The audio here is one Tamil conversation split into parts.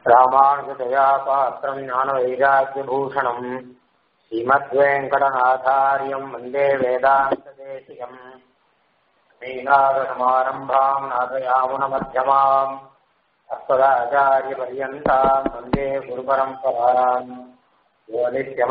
ராமானுஜதயா பாத்திரம் ஞானவைராக்கியபூஷணம் ஸ்ரீமத்வேங்கடநாதாரியம் வந்தே வேதாந்ததேசிகம் மீனாதசமாரம்பாம் நாதயாமுனமध्यமாம் அஸ்மதாச்சாரியபர்யந்தாம் வந்தே குருபரம்பராம் யோ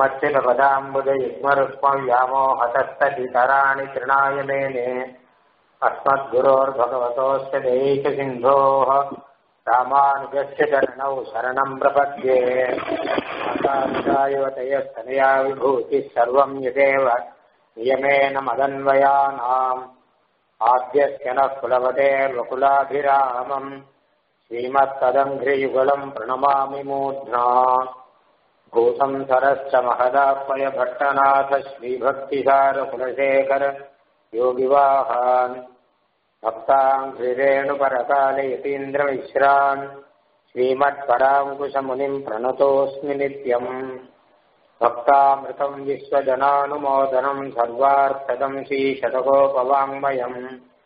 नित्यमच्युतपदाम्बुजयुग्मरुक्मव्यामोहतस्तदितराणि तृणाय मेने अस्मद्गुरोर्भगवतोऽस्य दैकसिन्धोः रामानुजस्य चरणौ शरणम् प्रपद्ये मातायुवतयस्तनया विभूतिः सर्वम् यदेव नियमेन मदन्वयानाम् आद्यस्य नः कुलवतेर्वकुलाभिरामम् श्रीमत्तदङ्घ्रियुगलम् प्रणमामि मूर्ध्ना भूसंसरश्च महदाह्वय भट्टनाथ श्रीभक्तिसारकुलशेखर योगिवाहान् भक्ताङ्घ्रिरेणुपरकालयतीन्द्रमिश्रान् श्रीमत्पराङ्कुशमुनिम् प्रणतोऽस्मि नित्यम् भक्तामृतम् विश्वजनानुमोदनम् सर्वार्थदम् श्रीशतकोपवाङ्मयम्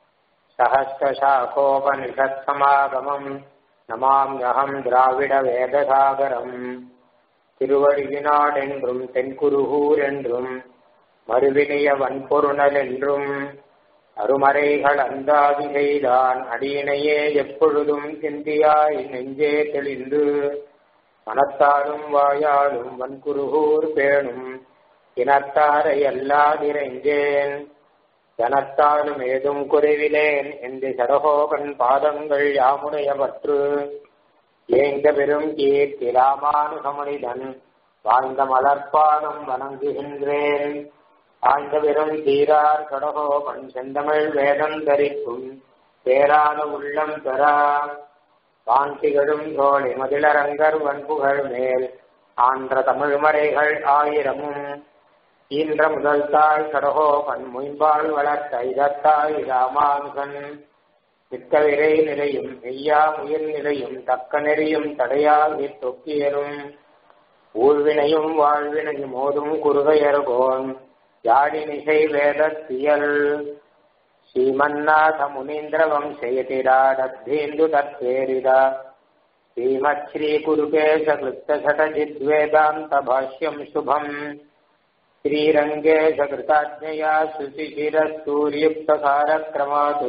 सहस्रशाखोपनिषत्समागमम् नमाम्यहम् द्राविडवेदसागरम् திருவழியினாடென்றும் தென்குருகூர் என்றும் மறுவினைய வன்பொருணல் என்றும் அருமறைகள் அந்தாதி செய்தான் அடியினையே எப்பொழுதும் சிந்தியாய் நெஞ்சே தெளிந்து மனத்தாலும் வாயாலும் வன்குருகூர் பேணும் இனத்தாரை அல்லாதிரைஞ்சேன் ஜனத்தாலும் ஏதும் குறைவிலேன் என்று சடகோகன் பாதங்கள் யாமுடைய பற்று ஏங்க பெரும் கீர்த்தி ராமானுகமனிதன் வாழ்ந்த மலர்பாதம் வணங்குகின்றேன் ஆழ்ந்த பெரும் தீரார் கடகோபன் செந்தமிழ் வேதம் தரிக்கும் பேரான உள்ளம் பெறா வாந்திகளும் தோழி மதிலரங்கர் வன்புகள் மேல் ஆன்ற தமிழ் மறைகள் ஆயிரமும் ஈன்ற முதல் தாய் கடகோபன் முயம்பால் வளர்த்த இதத்தாய் ராமானுகன் மிக்க விரை நிலையும் மெய்யா முயல் நிலையும் தக்க நெறியும் தடையாகி தொக்கியரும் ஊழ்வினையும் வாழ்வினையும் மோதும் குறுகையர்கோன் யாழினிசை வேதத்தியல் ஸ்ரீமன்னாத முனீந்திர வம்சயதிராடத்தேந்து தத்வேரித ஸ்ரீமத் ஸ்ரீ குருகேச கிருத்தசடஜித்வேதாந்த பாஷ்யம் சுபம் ஸ்ரீரங்கேஷ கிருதாஜ்ஞயா சுசிசிரஸ்தூர்யுக்தசாரக்ரமாத்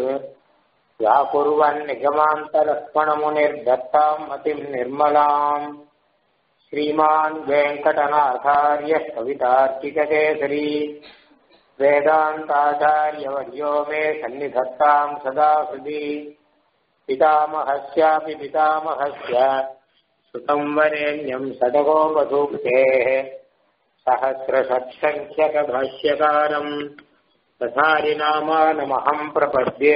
व्याकुर्वन्निगमान्तलक्ष्मणमुनिर्दत्ताम् मतिम् निर्मलाम् श्रीमान् वेङ्कटनाथार्य कवितार्किककेसरी वेदान्ताचार्यवर्यो मे सन्निधत्ताम् सदा हृदि पितामहस्यापि पितामहस्य सुतम् वरेण्यम् सदगोपसूक्तेः सहस्रषट्सङ्ख्यकभाष्यकारम् ததாரிநாமானமகம் பிரபத்யே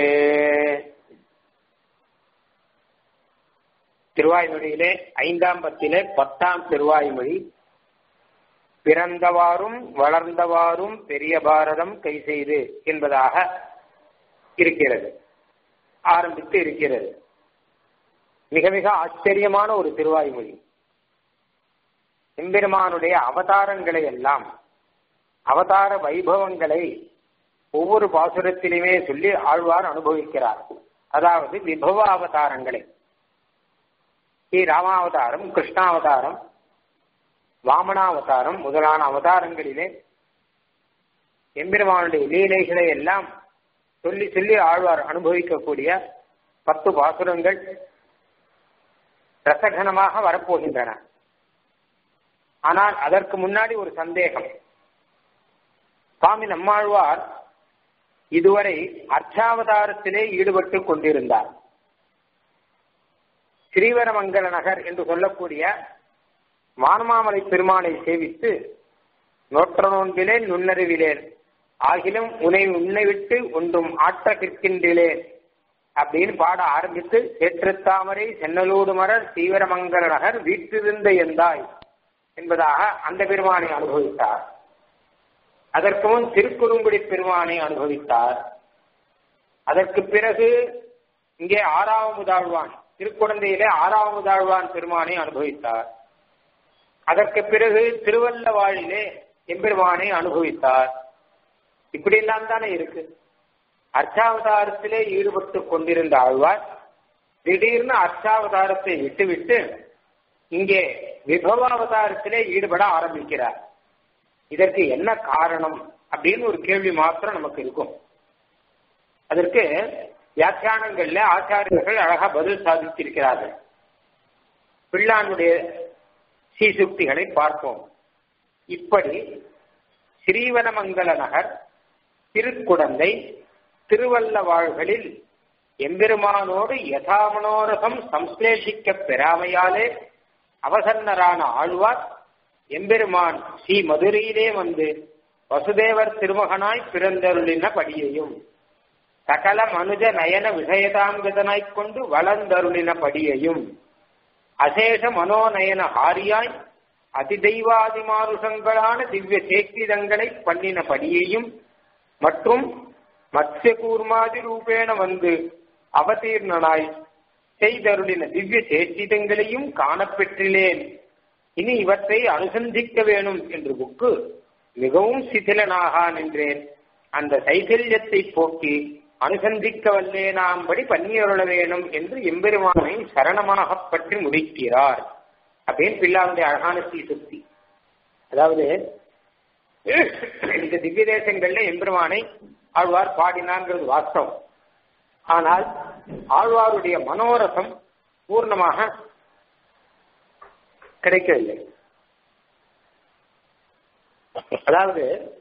திருவாய்மொழியிலே ஐந்தாம் பத்திலே பத்தாம் திருவாய்மொழி பிறந்தவாறும் வளர்ந்தவாறும் பெரிய பாரதம் கை செய்து என்பதாக இருக்கிறது ஆரம்பித்து இருக்கிறது மிக மிக ஆச்சரியமான ஒரு திருவாய்மொழி எம்பெருமானுடைய அவதாரங்களை எல்லாம் அவதார வைபவங்களை ஒவ்வொரு பாசுரத்திலுமே சொல்லி ஆழ்வார் அனுபவிக்கிறார் அதாவது விபவ அவதாரங்களை ஸ்ரீ ராமாவதாரம் கிருஷ்ணாவதாரம் வாமனாவதாரம் முதலான அவதாரங்களிலே எம்பெருமானுடைய லீலைகளை எல்லாம் சொல்லி சொல்லி ஆழ்வார் அனுபவிக்கக்கூடிய பத்து பாசுரங்கள் ரசகனமாக வரப்போகின்றன ஆனால் அதற்கு முன்னாடி ஒரு சந்தேகம் சுவாமி நம்மாழ்வார் இதுவரை அர்ச்சாவதாரத்திலே ஈடுபட்டு கொண்டிருந்தார் ஸ்ரீவரமங்கல நகர் என்று சொல்லக்கூடிய வானமாமலை பெருமானை சேவித்து நோற்ற நோன்பிலேன் நுண்ணறிவிலேன் ஆகிலும் உனை உன்னை விட்டு ஒன்றும் ஆட்ட கிற்கின்றேன் அப்படின்னு பாட ஆரம்பித்து சேற்றத்தாமரை சென்னலோடு மலர் ஸ்ரீவரமங்கல நகர் வீட்டிருந்த எந்தாய் என்பதாக அந்த பெருமானை அனுபவித்தார் அதற்கு முன் திருக்குறுங்குடி பெருமானை அனுபவித்தார் அதற்கு பிறகு இங்கே ஆறாவமுதாழ்வான் திருக்குழந்தையிலே ஆறாவமுதாழ்வான் பெருமானை அனுபவித்தார் அதற்கு பிறகு திருவல்லவாழிலே எம்பெருமானை அனுபவித்தார் இப்படி எல்லாம் தானே இருக்கு அர்ச்சாவதாரத்திலே ஈடுபட்டு கொண்டிருந்த ஆழ்வார் திடீர்னு அர்ச்சாவதாரத்தை விட்டுவிட்டு இங்கே விபவாவதாரத்திலே ஈடுபட ஆரம்பிக்கிறார் இதற்கு என்ன காரணம் அப்படின்னு ஒரு கேள்வி மாத்திரம் நமக்கு இருக்கும் அதற்கு வியாக்கியானங்கள்ல ஆச்சாரியர்கள் அழகா பதில் சாதித்திருக்கிறார்கள் பிள்ளானுடைய சீசுக்திகளை பார்ப்போம் இப்படி ஸ்ரீவனமங்கல நகர் திருக்குடந்தை திருவல்லவாழ்களில் எம்பெருமானோடு யதாமனோரகம் சம்ஸ்லேஷிக்க பெறாமையாலே அவசன்னரான ஆழ்வார் எம்பெருமான் ஸ்ரீ மதுரையிலே வந்து வசுதேவர் திருமகனாய் பிறந்தருளின படியையும் சகல மனுஜ நயன விஷயதாங்கதனாய்க் கொண்டு வளர்ந்தருளின படியையும் அசேஷ மனோநயன ஹாரியாய் அதிதெய்வாதிமாருஷங்களான திவ்ய சேக்கிதங்களை பண்ணின படியையும் மற்றும் மத்ய கூர்மாதி ரூபேண வந்து அவதீர்ணனாய் செய்தருளின திவ்ய சேஷ்டிதங்களையும் காணப்பெற்றிலேன் இனி இவற்றை அனுசந்திக்க வேணும் என்று புக்கு மிகவும் சிதிலனாக நின்றேன் அந்த சைதல்யத்தை போக்கி அனுசந்திக்க வல்லேனாம்படி பண்ணியருள வேணும் என்று எம்பெருமானை சரணமாக பற்றி முடிக்கிறார் அப்படின்னு பிள்ளாவுடைய அழகான ஸ்ரீ சுக்தி அதாவது இந்த திவ்ய தேசங்கள்ல எம்பெருமானை ஆழ்வார் பாடினாங்கிறது வாஸ்தவம் ஆனால் ஆழ்வாருடைய மனோரசம் பூர்ணமாக கிடைக்கவில்லை அதாவது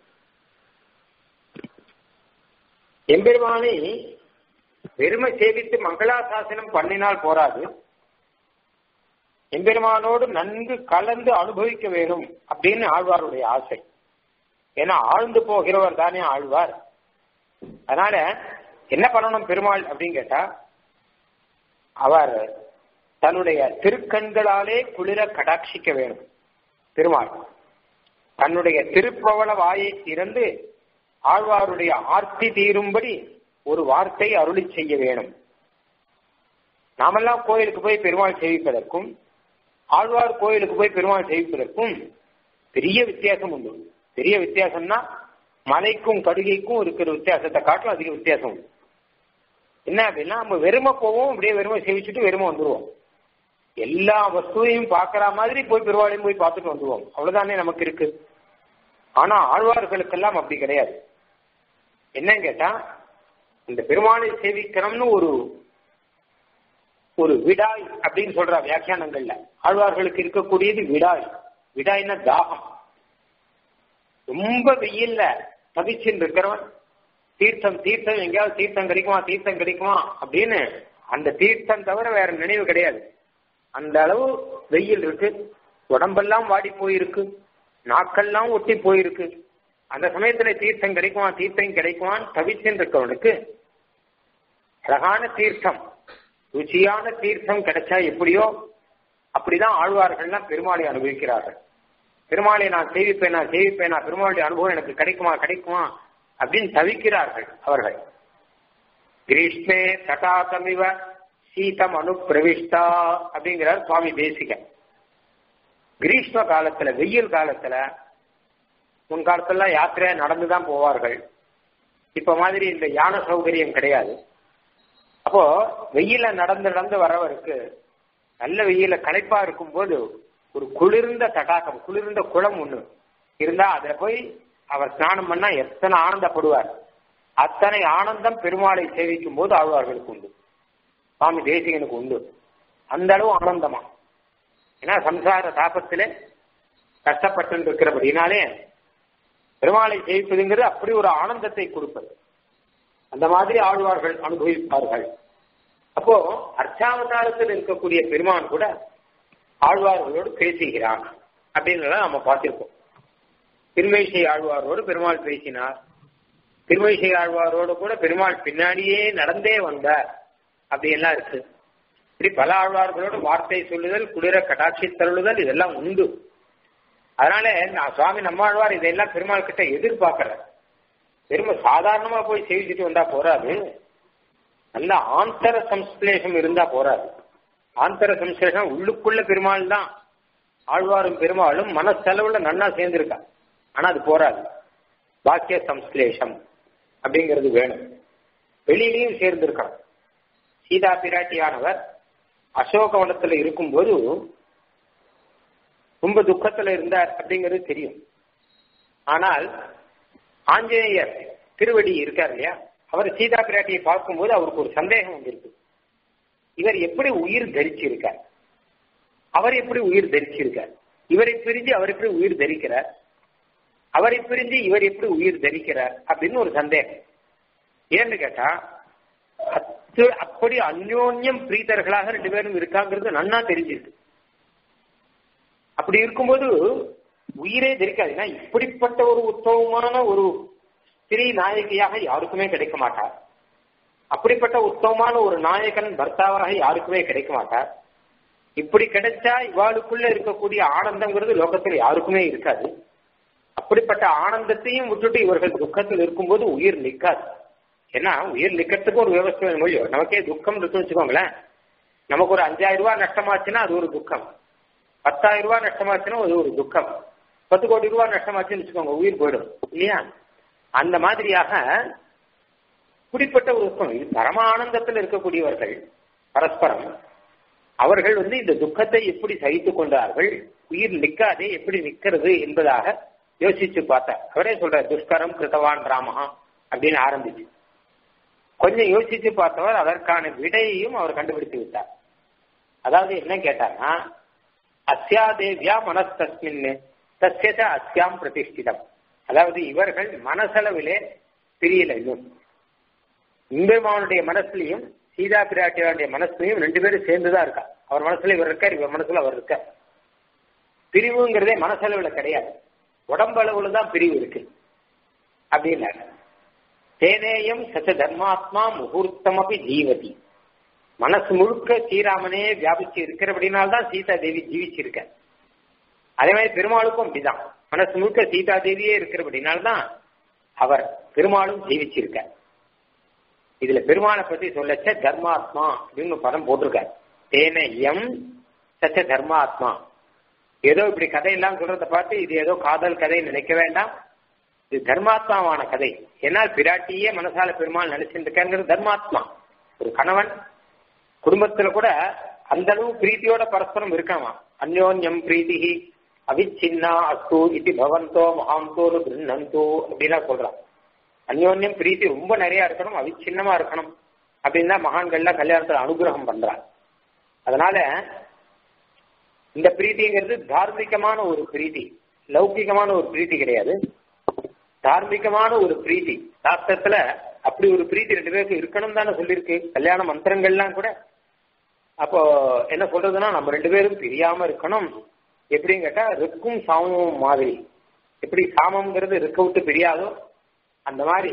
எம்பெருமானை வெறுமை சேவித்து மங்களாசாசனம் பண்ணினால் போராது எம்பெருமானோடு நன்கு கலந்து அனுபவிக்க வேணும் அப்படின்னு ஆழ்வாருடைய ஆசை ஏன்னா ஆழ்ந்து போகிறவர் தானே ஆழ்வார் அதனால என்ன பண்ணணும் பெருமாள் அப்படின்னு கேட்டா அவர் தன்னுடைய திருக்கண்களாலே குளிர கடாட்சிக்க வேணும் பெருமாள் தன்னுடைய திருப்பவள வாயை திறந்து ஆழ்வாருடைய ஆர்த்தி தீரும்படி ஒரு வார்த்தை அருளி செய்ய வேணும் நாமெல்லாம் கோயிலுக்கு போய் பெருமாள் சேவிப்பதற்கும் ஆழ்வார் கோயிலுக்கு போய் பெருமாள் சேவிப்பதற்கும் பெரிய வித்தியாசம் உண்டு பெரிய வித்தியாசம்னா மலைக்கும் கடுகைக்கும் இருக்கிற வித்தியாசத்தை காட்டிலும் அதிக வித்தியாசம் உண்டு என்ன அப்படின்னா நம்ம வெறுமை போவோம் அப்படியே வெறுமை சேவிச்சுட்டு வெறுமை வந்துருவோம் எல்லா வஸ்துவையும் பார்க்கற மாதிரி போய் பெருவாளையும் போய் பார்த்துட்டு வந்துருவோம் அவ்வளவுதானே நமக்கு இருக்கு ஆனா ஆழ்வார்களுக்கெல்லாம் அப்படி கிடையாது என்னன்னு கேட்டா இந்த பெருமாளை சேவிக்கணும்னு ஒரு ஒரு விடாய் அப்படின்னு சொல்ற வியாக்கியானங்கள்ல ஆழ்வார்களுக்கு இருக்கக்கூடியது விடாய் விடாய்னா தாகம் ரொம்ப வெயில்ல தவிச்சுன்னு இருக்கிறவன் தீர்த்தம் தீர்த்தம் எங்கேயாவது தீர்த்தம் கிடைக்குமா தீர்த்தம் கிடைக்குமா அப்படின்னு அந்த தீர்த்தம் தவிர வேற நினைவு கிடையாது அந்த அளவு வெயில் இருக்கு உடம்பெல்லாம் வாடி போயிருக்கு நாக்கெல்லாம் ஒட்டி போயிருக்கு அந்த சமயத்துல தீர்த்தம் கிடைக்குமா தீர்த்தம் கிடைக்குமான்னு தவிச்சுன்னு இருக்கவனுக்கு அழகான தீர்த்தம் ருச்சியான தீர்த்தம் கிடைச்சா எப்படியோ அப்படிதான் ஆழ்வார்கள்லாம் பெருமாளை அனுபவிக்கிறார்கள் பெருமாளை நான் சேவிப்பேனா சேவிப்பேனா பெருமாளுடைய அனுபவம் எனக்கு கிடைக்குமா கிடைக்குமா அப்படின்னு தவிக்கிறார்கள் அவர்கள் கிரீஷ்மே தட்டாதமிவ சீதம் அனு பிரவிஷ்டா அப்படிங்கிறார் சுவாமி தேசிக கிரீஷ்ம காலத்துல வெயில் காலத்துல முன் காலத்துல யாத்திரையா நடந்துதான் போவார்கள் இப்ப மாதிரி இந்த யான சௌகரியம் கிடையாது அப்போ வெயில நடந்து நடந்து வரவருக்கு நல்ல வெயில களைப்பா இருக்கும்போது ஒரு குளிர்ந்த தடாகம் குளிர்ந்த குளம் ஒண்ணு இருந்தா அதுல போய் அவர் ஸ்நானம் பண்ணா எத்தனை ஆனந்தப்படுவார் அத்தனை ஆனந்தம் பெருமாளை சேவிக்கும் போது ஆழ்வார்களுக்கு உண்டு சுவாமி தேசிகனுக்கு உண்டு அந்த அளவு ஆனந்தமா ஏன்னா சம்சார தாபத்துல கஷ்டப்பட்டு இருக்கிறபடினாலே பெருமாளை சேவிப்பதுங்கிறது அப்படி ஒரு ஆனந்தத்தை கொடுப்பது அந்த மாதிரி ஆழ்வார்கள் அனுபவிப்பார்கள் அப்போ அர்ச்சாவதாரத்தில் இருக்கக்கூடிய பெருமான் கூட ஆழ்வார்களோடு பேசுகிறான் அப்படின்றத நம்ம பார்த்திருக்கோம் திருமைசை ஆழ்வாரோடு பெருமாள் பேசினார் திருமைசை ஆழ்வாரோடு கூட பெருமாள் பின்னாடியே நடந்தே வந்தார் அப்படி எல்லாம் இருக்கு இப்படி பல ஆழ்வார்களோடு வார்த்தை சொல்லுதல் குளிர கடாட்சி தருளுதல் இதெல்லாம் உண்டு அதனால நான் சுவாமி நம்மாழ்வார் இதெல்லாம் பெருமாள் கிட்ட எதிர்பார்க்கல பெருமை சாதாரணமா போய் சேவிச்சுட்டு வந்தா போறாது நல்ல ஆந்தர சம்ஸ்லேஷம் இருந்தா போறாது ஆந்தர சம்ஸ்லேஷம் உள்ளுக்குள்ள பெருமாள் தான் ஆழ்வாரும் பெருமாளும் மனசெலவுல நன்னா சேர்ந்திருக்கா ஆனா அது போராது பாக்கிய சம்ஸ்லேஷம் அப்படிங்கிறது வேணும் வெளியிலையும் சேர்ந்திருக்கணும் சீதா பிராட்டியானவர் அசோகவனத்துல இருக்கும்போது ரொம்ப துக்கத்துல இருந்தார் அப்படிங்கிறது தெரியும் ஆனால் ஆஞ்சநேயர் திருவடி இருக்கார் இல்லையா அவர் சீதா பிராட்டியை பார்க்கும்போது அவருக்கு ஒரு சந்தேகம் வந்திருக்கு இவர் எப்படி உயிர் தரிச்சிருக்கார் அவர் எப்படி உயிர் தரிச்சிருக்கார் இவரை பிரிஞ்சு அவர் எப்படி உயிர் தரிக்கிறார் அவரை பிரிஞ்சு இவர் எப்படி உயிர் தரிக்கிறார் அப்படின்னு ஒரு சந்தேகம் ஏன்னு கேட்டா அத்து அப்படி அந்யோன்யம் பிரீதர்களாக ரெண்டு பேரும் இருக்காங்கிறது நன்னா தெரிஞ்சிருக்கு அப்படி இருக்கும்போது உயிரே தெரிக்காது ஏன்னா இப்படிப்பட்ட ஒரு உத்தமமான ஒரு ஸ்திரீ நாயகியாக யாருக்குமே கிடைக்க மாட்டார் அப்படிப்பட்ட உத்தமமான ஒரு நாயகன் பர்த்தாவாக யாருக்குமே கிடைக்க மாட்டார் இப்படி கிடைச்சா இவாளுக்குள்ள இருக்கக்கூடிய ஆனந்தங்கிறது லோகத்தில் யாருக்குமே இருக்காது அப்படிப்பட்ட ஆனந்தத்தையும் விட்டுட்டு இவர்கள் துக்கத்தில் இருக்கும்போது உயிர் நிற்காது ஏன்னா உயிர் நிக்கிறதுக்கு ஒரு விவசாய மொழியோ நமக்கே துக்கம் இருக்குன்னு வச்சுக்கோங்களேன் நமக்கு ஒரு அஞ்சாயிரம் ரூபாய் நஷ்டமாச்சுன்னா அது ஒரு துக்கம் பத்தாயிரம் ரூபாய் நஷ்டமாச்சுன்னா அது ஒரு துக்கம் பத்து கோடி ரூபாய் நஷ்டமாச்சுன்னு வச்சுக்கோங்க உயிர் போயிடும் இல்லையா அந்த மாதிரியாக இப்படிப்பட்ட ஒரு துக்கம் இது பரம ஆனந்தத்தில் இருக்கக்கூடியவர்கள் பரஸ்பரம் அவர்கள் வந்து இந்த துக்கத்தை எப்படி சகித்துக் கொண்டார்கள் உயிர் நிற்காதே எப்படி நிக்கிறது என்பதாக யோசிச்சு பார்த்தார் அவரே சொல்ற துஷ்கரம் கிருத்தவான் ராமஹா அப்படின்னு ஆரம்பிச்சு கொஞ்சம் யோசிச்சு பார்த்தவர் அதற்கான விடையையும் அவர் கண்டுபிடித்து விட்டார் அதாவது என்ன கேட்டார்னா அஸ்யாதேவியா மனஸ்தஸ்மின் தஸ்யத அஸ்யாம் பிரதிஷ்டிதம் அதாவது இவர்கள் மனசளவிலே பிரியல இன்னும் இம்பெருமானுடைய மனசுலையும் சீதா பிராட்டியாருடைய மனசுலையும் ரெண்டு பேரும் சேர்ந்துதான் இருக்கா அவர் மனசுல இவர் இருக்கார் இவர் மனசுல அவர் இருக்கார் பிரிவுங்கிறதே மனசளவுல கிடையாது உடம்பளவுல தான் பிரிவு இருக்கு அப்படின்னாரு தேனேயம் சச்ச தர்மாத்மா முகூர்த்தம் அப்படி ஜீவதி மனசு முழுக்க ஸ்ரீராமனே வியாபிச்சு இருக்கிறபடினால்தான் சீதா தேவி ஜீவிச்சிருக்க அதே மாதிரி பெருமாளுக்கும் அப்படிதான் மனசு முழுக்க சீதா தேவியே இருக்கிறபடினால்தான் அவர் பெருமாளும் ஜீவிச்சிருக்க இதுல பெருமாளை பத்தி சொல்லச்ச தர்மாத்மா அப்படின்னு பதம் போட்டிருக்காரு தேன எம் சச்ச தர்மாத்மா ஏதோ இப்படி கதையெல்லாம் சொல்றத பார்த்து இது ஏதோ காதல் கதை நினைக்க வேண்டாம் இது தர்மாத்மாவான கதை ஏன்னா பிராட்டியே மனசால பெருமாள் நினைச்சுட்டு இருக்காங்கிறது தர்மாத்மா ஒரு கணவன் குடும்பத்துல கூட அந்த அளவு பிரீத்தியோட பரஸ்பரம் இருக்காமா அந்யோன்யம் பிரீதி அவிச்சின்னா அஸ்து இது பவந்தோ மகாந்தோரு பிருந்தோ அப்படின்லாம் சொல்றான் அந்யோன்யம் பிரீத்தி ரொம்ப நிறைய இருக்கணும் அவிச்சின்னமா இருக்கணும் அப்படின்னு தான் மகான்கள்லாம் கல்யாணத்துல அனுகிரகம் பண்றாங்க அதனால இந்த பிரீத்திங்கிறது தார்மீகமான ஒரு பிரீத்தி லௌகிகமான ஒரு பிரீத்தி கிடையாது தார்மீகமான ஒரு பிரீத்தி சாஸ்திரத்துல அப்படி ஒரு பிரீத்தி ரெண்டு பேருக்கு இருக்கணும் தானே சொல்லியிருக்கு கல்யாண மந்திரங்கள்லாம் கூட அப்போ என்ன சொல்றதுன்னா நம்ம ரெண்டு பேரும் பிரியாம இருக்கணும் எப்படின்னு கேட்டா ரிக்கும் சாமமும் மாதிரி எப்படி சாமம்ங்கிறது ரிக்க விட்டு பிரியாதோ அந்த மாதிரி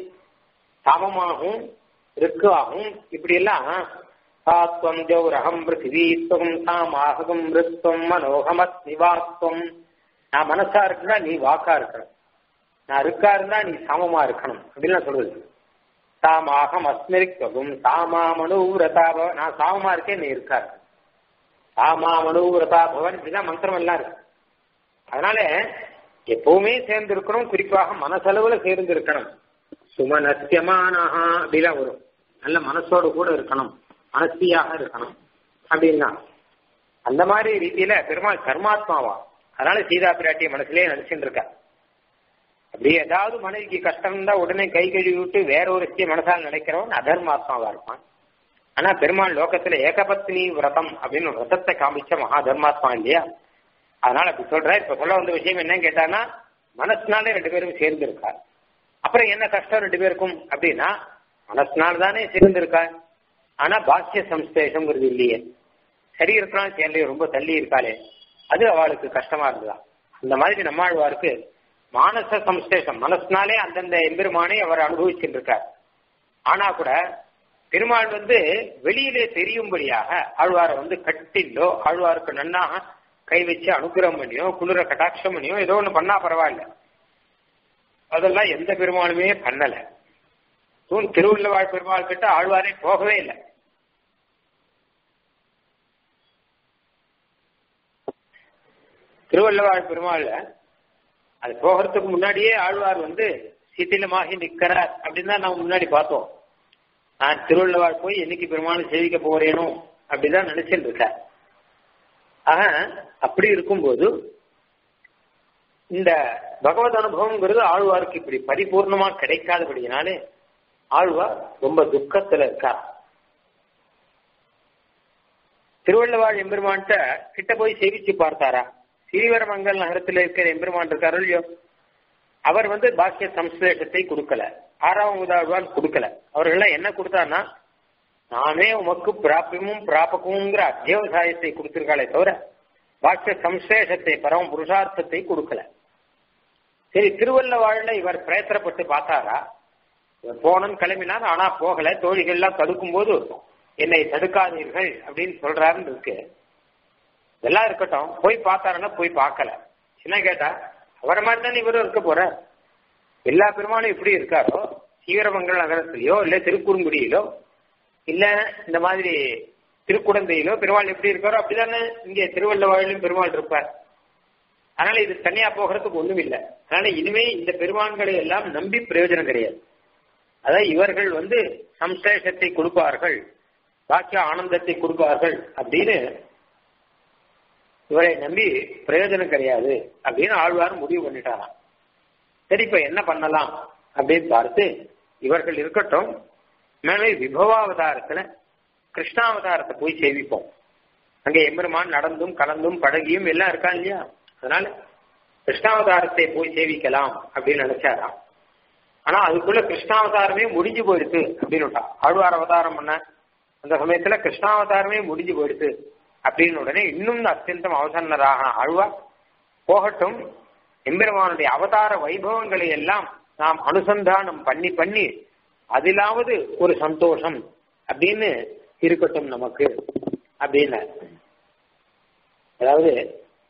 சாமமாகவும் ரிக்காகும் இப்படி எல்லாம் சாத்வம் ஜௌரகம் பிருத்திவீத்வம் சாமாககம் ரித்வம் மனோகமத் நிவாத்வம் நான் மனசா இருக்குன்னா நீ வாக்கா இருக்கணும் நான் இருக்கா இருந்தா நீ சாமமா இருக்கணும் அப்படின்னு சொல்றது சாமாகம் அஸ்மரிக்கவும் சாமா மனுவிரதா பவன் நான் சாமமா இருக்கேன் நீ இருக்காரு சாமா மனுவிரதா பவன் இப்படிதான் மந்திரம் எல்லாம் இருக்கு அதனால எப்பவுமே சேர்ந்து இருக்கணும் குறிப்பாக மனசளவுல சேர்ந்து இருக்கணும் சுமனஸ்யமானஹா அப்படிலாம் வரும் நல்ல மனசோடு கூட இருக்கணும் மனசியாக இருக்கணும் அப்படின்னா அந்த மாதிரி ரீதியில பெருமாள் கர்மாத்மாவா அதனால சீதா பிராட்டிய மனசுலயே நினைச்சுட்டு இருக்கா அப்படி ஏதாவது மனைவிக்கு கஷ்டம் இருந்தா உடனே கை கழுவி விட்டு வேற ஒரு மனசால் நினைக்கிறவன் அதர்மாத்மாவா இருப்பான் ஆனா பெருமாள் லோகத்துல ஏகபத்னி விரதம் அப்படின்னு விரதத்தை காமிச்ச மகா தர்மாத்மா இல்லையா அதனால அப்படி சொல்ற இப்ப சொல்ல வந்த விஷயம் என்னன்னு கேட்டானா மனசுனாலே ரெண்டு பேரும் சேர்ந்து இருக்கா அப்புறம் என்ன கஷ்டம் ரெண்டு பேருக்கும் அப்படின்னா மனசுனால தானே சேர்ந்து இருக்கா ஆனா பாக்கிய சம்ஸ்தேஷம்ங்கிறது இல்லையே சரீரத்தினால சேர்ந்து ரொம்ப தள்ளி இருக்காளே அது அவளுக்கு கஷ்டமா இருந்ததா அந்த மாதிரி நம்மாழ்வாருக்கு மானச சம்ஸ்தேஷம் மனசுனாலே அந்தந்த எம்பெருமானை அவர் அனுபவிச்சுட்டு இருக்கார் ஆனா கூட பெருமாள் வந்து வெளியிலே தெரியும்படியாக ஆழ்வாரை வந்து கட்டிலோ ஆழ்வாருக்கு நன்னாக கை வச்சு அனுகிரகம் பண்ணியோ குளிர கட்டாட்சம் பண்ணியோ ஏதோ ஒண்ணு பண்ணா பரவாயில்ல அதெல்லாம் எந்த பெருமாளுமே பண்ணல தூண் திருவள்ளுவாழ் பெருமாள் கிட்ட ஆழ்வாரே போகவே இல்லை திருவள்ளுவாழ் பெருமாள் அது போகிறதுக்கு முன்னாடியே ஆழ்வார் வந்து சித்திலமாகி நிக்கிறார் அப்படின்னு தான் நம்ம முன்னாடி பார்த்தோம் நான் திருவள்ளுவார் போய் என்னைக்கு பெருமாள் சேவிக்க போறேனோ அப்படிதான் நினைச்சிட்டு இருக்கார் ஆக அப்படி இருக்கும்போது இந்த பகவத் அனுபவம்ங்கிறது ஆழ்வாருக்கு இப்படி பரிபூர்ணமா கிடைக்காதபடினாலே ஆழ்வார் ரொம்ப துக்கத்துல இருக்கார் திருவள்ளவாழ் எம்பெருமான்கிட்ட கிட்ட போய் சேவிச்சு பார்த்தாரா ஸ்ரீவரமங்கல் நகரத்தில் இருக்கிற எம்பெருமான் இருக்காரோ இல்லையோ அவர் வந்து பாக்கிய சம்ஸ்லேஷத்தை கொடுக்கல ஆறாம் உதாழ்வான் கொடுக்கல அவர்கள்லாம் என்ன கொடுத்தாருன்னா நானே உமக்கு பிராபியமும் பிராபகமுங்கிற அத்தியவசாயத்தை கொடுத்திருக்காளே தவிர பாக்கிய சம்சேஷத்தை பரம புருஷார்த்தத்தை கொடுக்கல சரி திருவள்ளவாழ்ல இவர் பிரயத்தனப்பட்டு பார்த்தாரா இவர் போனன்னு கிளம்பினார் ஆனா போகல தோழிகள்லாம் தடுக்கும் போது என்னை தடுக்காதீர்கள் அப்படின்னு சொல்றாருன்னு இருக்கு இதெல்லாம் இருக்கட்டும் போய் பார்த்தாருன்னா போய் பார்க்கல என்ன கேட்டா அவரை மாதிரி தானே இவரும் இருக்க போற எல்லா பெருமானும் எப்படி இருக்காரோ சீவரமங்கல நகரத்திலேயோ இல்ல திருக்குறுங்குடியிலோ இல்ல இந்த மாதிரி திருக்குடந்தையிலோ பெருமாள் எப்படி இருக்காரோ அப்படிதானே இங்க திருவள்ளவாழிலும் பெருமாள் இருப்பார் அதனால இது தனியா போகிறதுக்கு ஒண்ணும் இல்லை அதனால இனிமே இந்த பெருமான்களை எல்லாம் நம்பி பிரயோஜனம் கிடையாது அதாவது இவர்கள் வந்து சம்சேஷத்தை கொடுப்பார்கள் பாக்கிய ஆனந்தத்தை கொடுப்பார்கள் அப்படின்னு இவரை நம்பி பிரயோஜனம் கிடையாது அப்படின்னு ஆழ்வார் முடிவு பண்ணிட்டாராம் சரி இப்ப என்ன பண்ணலாம் அப்படின்னு பார்த்து இவர்கள் இருக்கட்டும் மேலே விபவாவதாரத்துல கிருஷ்ணாவதாரத்தை போய் சேவிப்போம் அங்க எம்பெருமான் நடந்தும் கலந்தும் பழகியும் எல்லாம் இருக்கா இல்லையா அதனால கிருஷ்ணாவதாரத்தை போய் சேவிக்கலாம் அப்படின்னு நினைச்சாராம் ஆனா அதுக்குள்ள கிருஷ்ணாவதாரமே முடிஞ்சு போயிடுது அப்படின்னு ஆழ்வார் அவதாரம் பண்ண அந்த சமயத்துல கிருஷ்ணாவதாரமே முடிஞ்சு போயிடுது அப்படின்னு உடனே இன்னும் அத்தியந்தம் அவசன்னராக ஆழ்வார் போகட்டும் எம்பெருமானுடைய அவதார வைபவங்களை எல்லாம் நாம் அனுசந்தானம் பண்ணி பண்ணி அதிலாவது ஒரு சந்தோஷம் அப்படின்னு இருக்கட்டும் நமக்கு அப்படின்னு அதாவது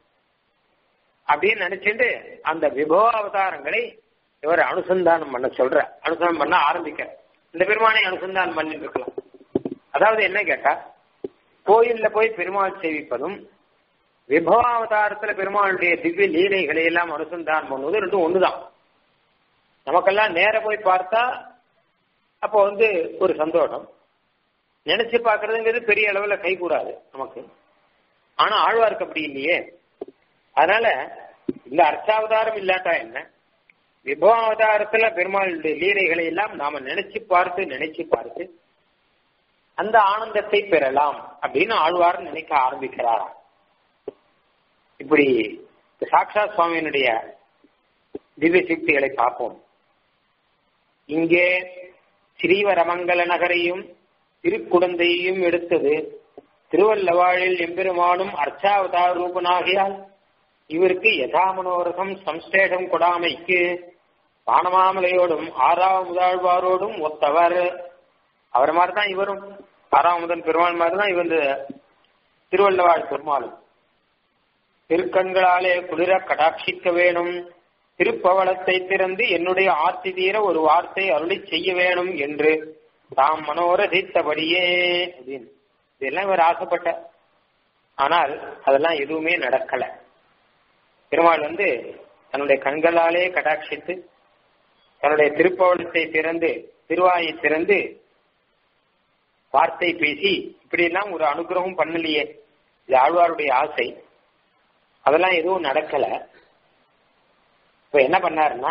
அப்படின்னு நினைச்சிட்டு அந்த விபவ அவதாரங்களை இவர் அனுசந்தானம் பண்ண சொல்ற அனுசந்தானம் பண்ண ஆரம்பிக்க இந்த பெருமானை அனுசந்தானம் பண்ணிட்டு இருக்கலாம் அதாவது என்ன கேட்டா கோயில்ல போய் பெருமாள் சேவிப்பதும் விபவாவதாரத்துல பெருமாளுடைய திவ்ய லீலைகளை எல்லாம் அனுசந்தானம் பண்ணுவது ரெண்டும் ஒண்ணுதான் நமக்கெல்லாம் நேர போய் பார்த்தா அப்போ வந்து ஒரு சந்தோஷம் நினைச்சு பார்க்கறதுங்கிறது பெரிய அளவுல கை கூடாது நமக்கு ஆனா ஆழ்வாருக்கு அப்படி இல்லையே அதனால இந்த அர்ச்சாவதாரம் இல்லாட்டா என்ன விபவாவதாரத்துல பெருமாளுடைய லீலைகளை எல்லாம் நாம நினைச்சு பார்த்து நினைச்சு பார்த்து அந்த ஆனந்தத்தை பெறலாம் அப்படின்னு ஆழ்வார் நினைக்க ஆரம்பிக்கிறாராம் இப்படி சாக்ஷா சுவாமியினுடைய திவ்ய சக்திகளை பார்ப்போம் இங்கே ஸ்ரீவரமங்கல நகரையும் திருக்குடந்தையையும் எடுத்தது திருவல்லவாழில் எம்பெருமானும் அர்ச்சாவதார ரூபனாகியால் இவருக்கு யதா மனோரகம் சம்ஸ்டேஷம் கொடாமைக்கு பானமாமலையோடும் ஆறாம் முதழ்வாரோடும் ஒத்தவர் அவர் மாதிரி தான் இவரும் ஆறாம் முதல் பெருமாள் மாதிரி தான் இவர் திருவள்ளவாழ் பெருமாளும் திருக்கண்களாலே குளிர கடாட்சிக்க வேணும் திருப்பவளத்தை திறந்து என்னுடைய ஆர்த்தி தீர ஒரு வார்த்தை அருளி செய்ய வேணும் என்று தாம் மனோரதித்தபடியே அப்படின்னு இதெல்லாம் இவர் ஆசைப்பட்ட ஆனால் அதெல்லாம் எதுவுமே நடக்கல பெருமாள் வந்து தன்னுடைய கண்களாலே கடாட்சித்து தன்னுடைய திருப்பவளத்தை திறந்து திருவாயை திறந்து வார்த்தை பேசி இப்படி எல்லாம் ஒரு அனுகிரகம் பண்ணலையே இது ஆழ்வாருடைய ஆசை அதெல்லாம் எதுவும் நடக்கல இப்ப என்ன பண்ணாருன்னா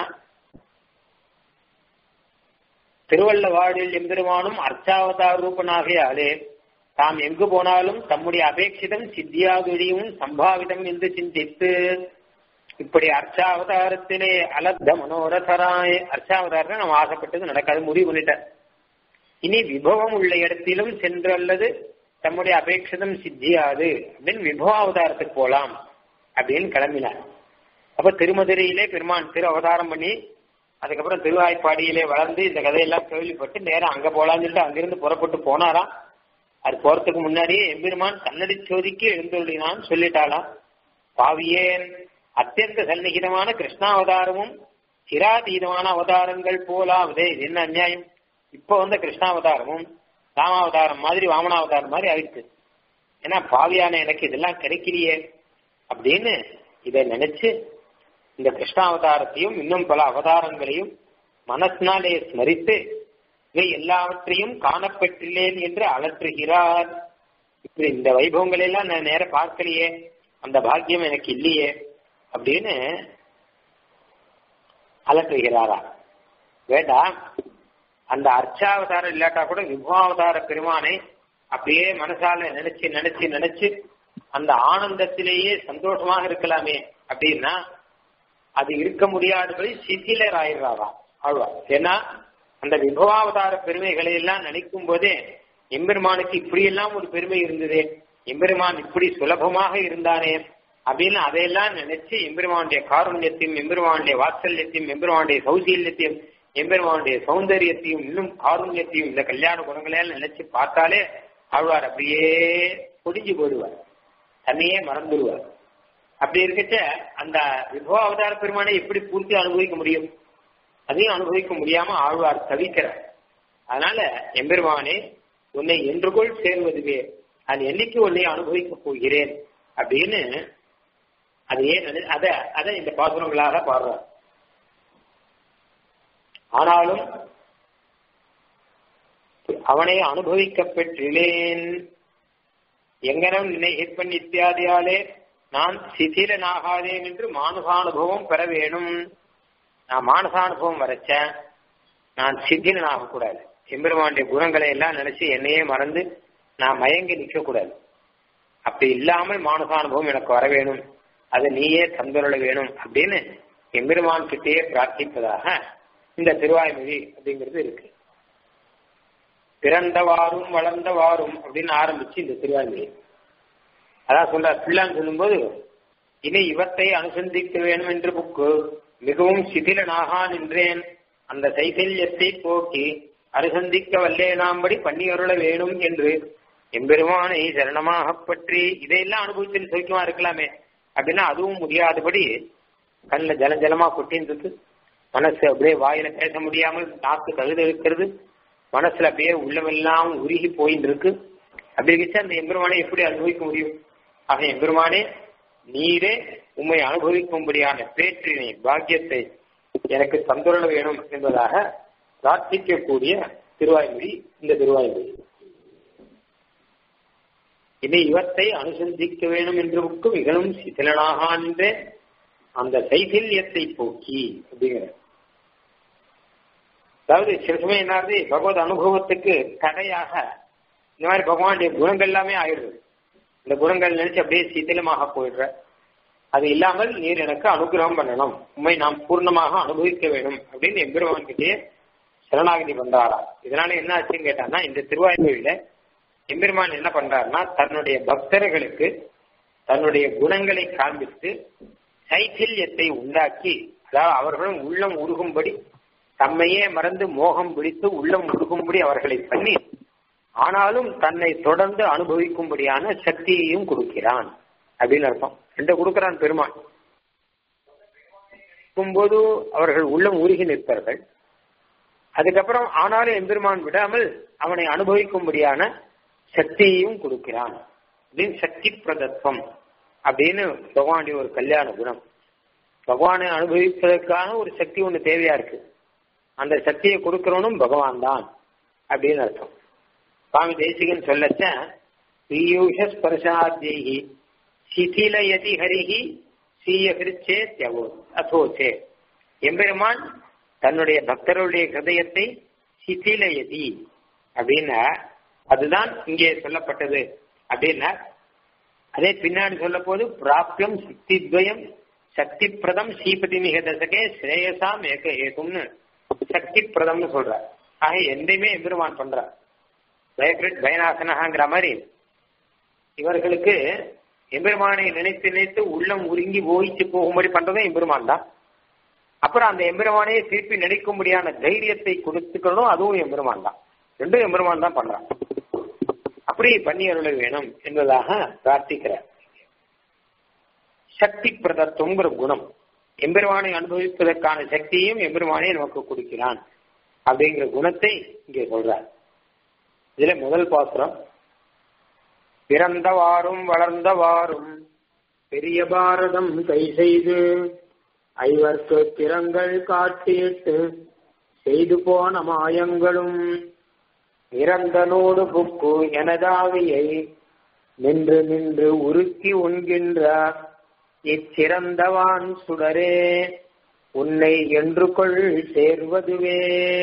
திருவள்ளவாடில் எம்பெருமானும் அர்ச்சாவதார ரூபனாகையாலே தாம் எங்கு போனாலும் தம்முடைய அபேட்சிதம் சித்தியாகுடியும் சம்பாவிதம் என்று சிந்தித்து இப்படி அர்ச்சாவதாரத்திலே அலப்த மனோரதராய் அர்ச்சாவதாரத்தை நம்ம ஆசைப்பட்டது நடக்காது முடிவு பண்ணிட்டார் இனி விபவம் உள்ள இடத்திலும் சென்று அல்லது தம்முடைய அபேட்சிதம் சித்தியாது அப்படின்னு விபவ அவதாரத்துக்கு போலாம் அப்படின்னு கிளம்பினார் அப்ப திருமதுரையிலே பெருமான் திரு அவதாரம் பண்ணி அதுக்கப்புறம் திருவாய்ப்பாடியிலே வளர்ந்து இந்த கதையெல்லாம் கேள்விப்பட்டு நேரம் அங்க போலான்னு சொல்லிட்டு அங்கிருந்து புறப்பட்டு போனாராம் அது போறதுக்கு முன்னாடியே எம்பெருமான் கண்ணடி சோதிக்கு எழுந்துள்ளினான் சொல்லிட்டாளாம் பாவியேன் அத்தியந்த சந்நிகிதமான கிருஷ்ணாவதாரமும் சிராதீதமான அவதாரங்கள் போலாவதே இது என்ன அநியாயம் இப்ப வந்த கிருஷ்ணாவதாரமும் ராமாவதாரம் மாதிரி வாமனாவதாரம் மாதிரி ஆயிடுச்சு ஏன்னா பாவியான எனக்கு இதெல்லாம் கிடைக்கலையே அப்படின்னு இதை நினைச்சு இந்த கிருஷ்ணாவதாரத்தையும் இன்னும் பல அவதாரங்களையும் மனசினாலே ஸ்மரித்து இவை எல்லாவற்றையும் காணப்பெற்றில்லேன் என்று அலற்றுகிறார் இப்படி இந்த வைபவங்களை எல்லாம் நான் நேர பார்க்கலையே அந்த பாக்கியம் எனக்கு இல்லையே அப்படின்னு அலட்டுகிறாரா வேண்டாம் அந்த அர்ச்சாவதாரம் இல்லாட்டா கூட விபவாவதார பெருமானை அப்படியே மனசால நினைச்சு நினைச்சு நினைச்சு அந்த ஆனந்தத்திலேயே சந்தோஷமாக இருக்கலாமே அப்படின்னா அது இருக்க முடியாதபடி சிதிலர் ஆயிடுறாராம் ஆழ்வார் ஏன்னா அந்த விபவாவதார பெருமைகளை எல்லாம் நினைக்கும் போதே எம்பெருமானுக்கு இப்படியெல்லாம் ஒரு பெருமை இருந்ததே எம்பெருமான் இப்படி சுலபமாக இருந்தானே அப்படின்னு அதையெல்லாம் நினைச்சு எம்பெருமானுடைய காருண்யத்தையும் எம்பெருமானுடைய வாத்சல்யத்தையும் எம்பெருமானுடைய சௌசீல்யத்தையும் எம்பெருமானுடைய சௌந்தரியத்தையும் இன்னும் காருண்யத்தையும் இந்த கல்யாண குணங்களையெல்லாம் நினைச்சு பார்த்தாலே ஆழ்வார் அப்படியே பொடிஞ்சு போடுவார் தன்னையே மறந்துடுவார் அப்படி இருக்கச்ச அந்த விபவ அவதார பெருமானை எப்படி பூர்த்தி அனுபவிக்க முடியும் அதையும் அனுபவிக்க முடியாம ஆழ்வார் தவிக்கிறார் அதனால எம்பெருமானே உன்னை என்றுகொள் சேர்வதுவே நான் என்னைக்கு உன்னை அனுபவிக்க போகிறேன் அப்படின்னு அதையே அத அத இந்த பாசுரங்களாக பாடுறார் ஆனாலும் அவனை அனுபவிக்க பெற்றிலேன் எங்கனம் நினைப்பன் இத்தியாதியாலே நான் சிதிலனாகாதேன் என்று மானுசானுபவம் பெற வேணும் நான் மானசானுபவம் வரைச்சேன் நான் சித்திலனாக கூடாது எம்பெருமானுடைய குணங்களை எல்லாம் நினைச்சு என்னையே மறந்து நான் மயங்கி நிற்க கூடாது அப்படி இல்லாமல் மானசானுபவம் எனக்கு வர வேணும் அது நீயே தந்தருள வேணும் அப்படின்னு எம்பெருமான் கிட்டேயே பிரார்த்திப்பதாக இந்த திருவாய்மொழி அப்படிங்கிறது இருக்கு பிறந்தவாறும் வளர்ந்தவாறும் அப்படின்னு ஆரம்பிச்சு இந்த திருவாய்மொழி அதான் சொல்ற பிள்ளான்னு சொல்லும்போது இனி இவத்தை அனுசந்திக்க வேணும் என்று புக்கு மிகவும் சிதிலனாகா நின்றேன் அந்த சைதல்யத்தை போக்கி அனுசந்திக்க வல்லேனாம்படி பண்ணி அருள வேணும் என்று எம்பெருமானை சரணமாக பற்றி இதையெல்லாம் அனுபவிச்சு சௌக்கியமா இருக்கலாமே அப்படின்னா அதுவும் முடியாதபடி கண்ணில் ஜல ஜலமா கொட்டின்னு இருக்கு மனசு அப்படியே வாயில பேச முடியாமல் நாக்கு கழுத இருக்கிறது மனசுல அப்படியே உள்ளமெல்லாம் உருகி போயின்னு இருக்கு அப்படி வச்சு அந்த எம்பெருமானை எப்படி அனுபவிக்க முடியும் ஆக எம்பெருமானே நீரே உண்மை அனுபவிக்கும்படியான பேற்றினை பாக்கியத்தை எனக்கு தந்துள்ள வேணும் என்பதாக பிரார்த்திக்கக்கூடிய திருவாய்மொழி இந்த திருவாய்மொழி இனி இவத்தை அனுசந்திக்க வேணும் என்றுக்கு மிகவும் சிதிலனாக நின்ற அந்த சைதில்யத்தை போக்கி அப்படிங்கிற அதாவது சில சமயம் என்னாவது பகவத் அனுபவத்துக்கு தடையாக இந்த மாதிரி பகவானுடைய குணங்கள் எல்லாமே ஆயிடுது இந்த குணங்கள் நினைச்சு அப்படியே சிதிலமாக போயிடுற அது இல்லாமல் நீர் எனக்கு அனுகிரகம் பண்ணணும் உண்மை நாம் பூர்ணமாக அனுபவிக்க வேணும் அப்படின்னு எம்பெருமான் கிட்டே சரணாகதி பண்றாரா இதனால என்ன ஆச்சுன்னு கேட்டான்னா இந்த திருவாய்மொழியில எம்பெருமான் என்ன பண்றாருன்னா தன்னுடைய பக்தர்களுக்கு தன்னுடைய குணங்களை காண்பித்து சைத்தில்யத்தை உண்டாக்கி அதாவது அவர்களும் உள்ளம் உருகும்படி தம்மையே மறந்து மோகம் பிடித்து உள்ளம் உருகும்படி அவர்களை பண்ணி ஆனாலும் தன்னை தொடர்ந்து அனுபவிக்கும்படியான சக்தியையும் கொடுக்கிறான் அப்படின்னு அர்த்தம் ரெண்டு கொடுக்கிறான் பெருமான் போது அவர்கள் உள்ளம் உருகி நிற்பார்கள் அதுக்கப்புறம் ஆனாலும் எம்பெருமான் விடாமல் அவனை அனுபவிக்கும்படியான சக்தியையும் கொடுக்கிறான் அப்படின்னு சக்தி பிரதத்துவம் அப்படின்னு பகவானுடைய ஒரு கல்யாண குணம் பகவானை அனுபவிப்பதற்கான ஒரு சக்தி ஒண்ணு தேவையா இருக்கு அந்த சக்தியை கொடுக்கிறவனும் பகவான் தான் அப்படின்னு அர்த்தம் சுவாமி தேசிகன் சொல்லச்ச பீயூஷ ஸ்பர்ஷாத்யி சிதிலயதி ஹரிஹி சீயகிருச்சே தியவோ அசோச்சே எம்பெருமான் தன்னுடைய பக்தருடைய ஹிருதயத்தை சிதிலயதி அப்படின்னா அதுதான் இங்கே சொல்லப்பட்டது அப்படின்னா அதே பின்னாடி சொல்ல போது பிராப்தியம் சக்தித்வயம் சக்தி பிரதம் ஸ்ரீபதி மிக தசகே ஸ்ரேயசாம் ஏக ஏகும்னு சக்தி பிரதம்னு சொல்ற ஆக எந்தையுமே எம்பெருமான் பண்றார் பயக்ரிட் பயநாசனகாங்கிற மாதிரி இவர்களுக்கு எம்பெருமானை நினைத்து நினைத்து உள்ளம் உருங்கி ஓய்ச்சு போகும்படி பண்றதும் எம்பெருமான் தான் அப்புறம் அந்த எம்பெருமானையே திருப்பி நினைக்கும்படியான தைரியத்தை கொடுத்துக்கணும் அதுவும் எம்பெருமான் தான் ரெண்டும் எம்பெருமான் தான் பண்றான் அப்படி பண்ணி அருள வேணும் என்பதாக பிரார்த்திக்கிறார் சக்தி பிரதத்துவங்கிற குணம் எம்பெருமானை அனுபவிப்பதற்கான சக்தியையும் எம்பெருமானே நமக்கு கொடுக்கிறான் அப்படிங்கிற குணத்தை இங்கே சொல்றார் இதுல முதல் பாசுரம் பிறந்தவாறும் வளர்ந்தவாறும் பெரிய பாரதம் கை செய்து ஐவர்க்கு திறங்கள் காட்டிட்டு செய்து போன மாயங்களும் இறந்தனோடு புக்கு எனதாவியை நின்று நின்று உருக்கி உண்கின்றார் இச்சிறந்தவான் சுடரே உன்னை என்று கொள் சேர்வதுவே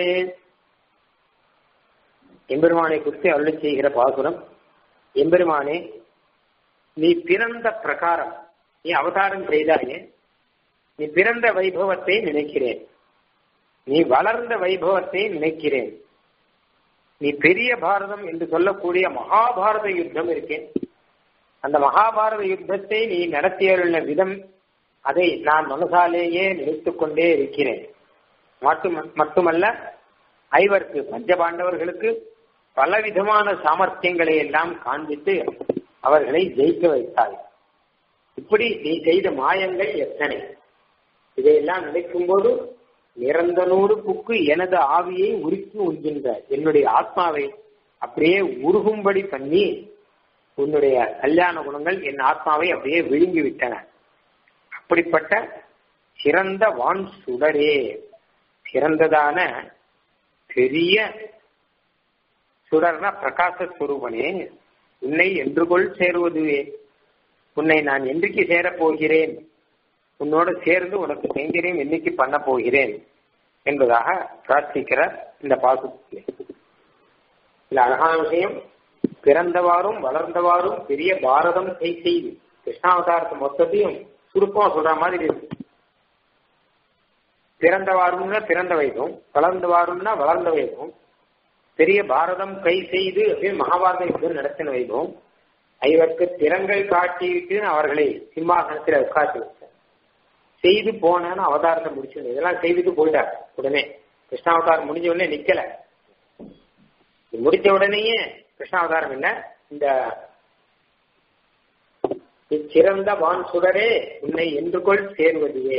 எம்பெருமானை குறித்து அருளி செய்கிற பாசுரம் எம்பெருமானே நீ பிறந்த பிரகாரம் நீ அவதாரம் செய்தாயே நீ பிறந்த வைபவத்தை நினைக்கிறேன் நீ வளர்ந்த வைபவத்தை நினைக்கிறேன் நீ பெரிய பாரதம் என்று சொல்லக்கூடிய மகாபாரத யுத்தம் இருக்கேன் அந்த மகாபாரத யுத்தத்தை நீ நடத்தியுள்ள விதம் அதை நான் மனசாலேயே நினைத்துக் கொண்டே இருக்கிறேன் மட்டும் மட்டுமல்ல ஐவருக்கு பஞ்சபாண்டவர்களுக்கு பலவிதமான சாமர்த்தியங்களை எல்லாம் காண்பித்து அவர்களை ஜெயிக்க வைத்தாய் இப்படி நீ செய்த மாயங்கள் எத்தனை இதையெல்லாம் நினைக்கும் போது நிரந்தனோடு புக்கு எனது ஆவியை உருக்கி உண்கின்ற என்னுடைய ஆத்மாவை அப்படியே உருகும்படி பண்ணி உன்னுடைய கல்யாண குணங்கள் என் ஆத்மாவை அப்படியே விழுங்கி விட்டன அப்படிப்பட்ட சிறந்த வான் சுடரே சிறந்ததான பெரிய சுடர்னா பிரகாச ஸ்வரூபனே உன்னை என்று கொள் சேருவதுவே உன்னை நான் என்றைக்கு சேரப் போகிறேன் உன்னோடு சேர்ந்து உனக்கு கைங்கரியம் என்னைக்கு பண்ண போகிறேன் என்பதாக பிரார்த்திக்கிறார் இந்த பாசுத்திலே இல்ல அழகான விஷயம் பிறந்தவாறும் வளர்ந்தவாறும் பெரிய பாரதம் கை செய்து கிருஷ்ணாவதாரத்தை மொத்தத்தையும் சுருக்கமா சொல்ற மாதிரி இருக்கு பிறந்தவாறும்னா பிறந்த வைபவம் வளர்ந்தவாறும்னா வளர்ந்த வைபவம் பெரிய பாரதம் கை செய்து அப்படின்னு மகாபாரத யுத்தம் நடத்தின வைபவம் ஐவருக்கு திறங்கள் காட்டிவிட்டு அவர்களை சிம்மாசனத்தில் உட்காந்து வச்சார் செய்து போனேன்னு அவதாரத்தை முடிச்சு இதெல்லாம் செய்துட்டு போயிட்டார் உடனே கிருஷ்ணாவதாரம் முடிஞ்ச உடனே நிக்கல முடிச்ச உடனேயே கிருஷ்ணாவதாரம் இல்ல இந்த சிறந்த வான் சுடரே உன்னை என்று கொள் சேர்வதுவே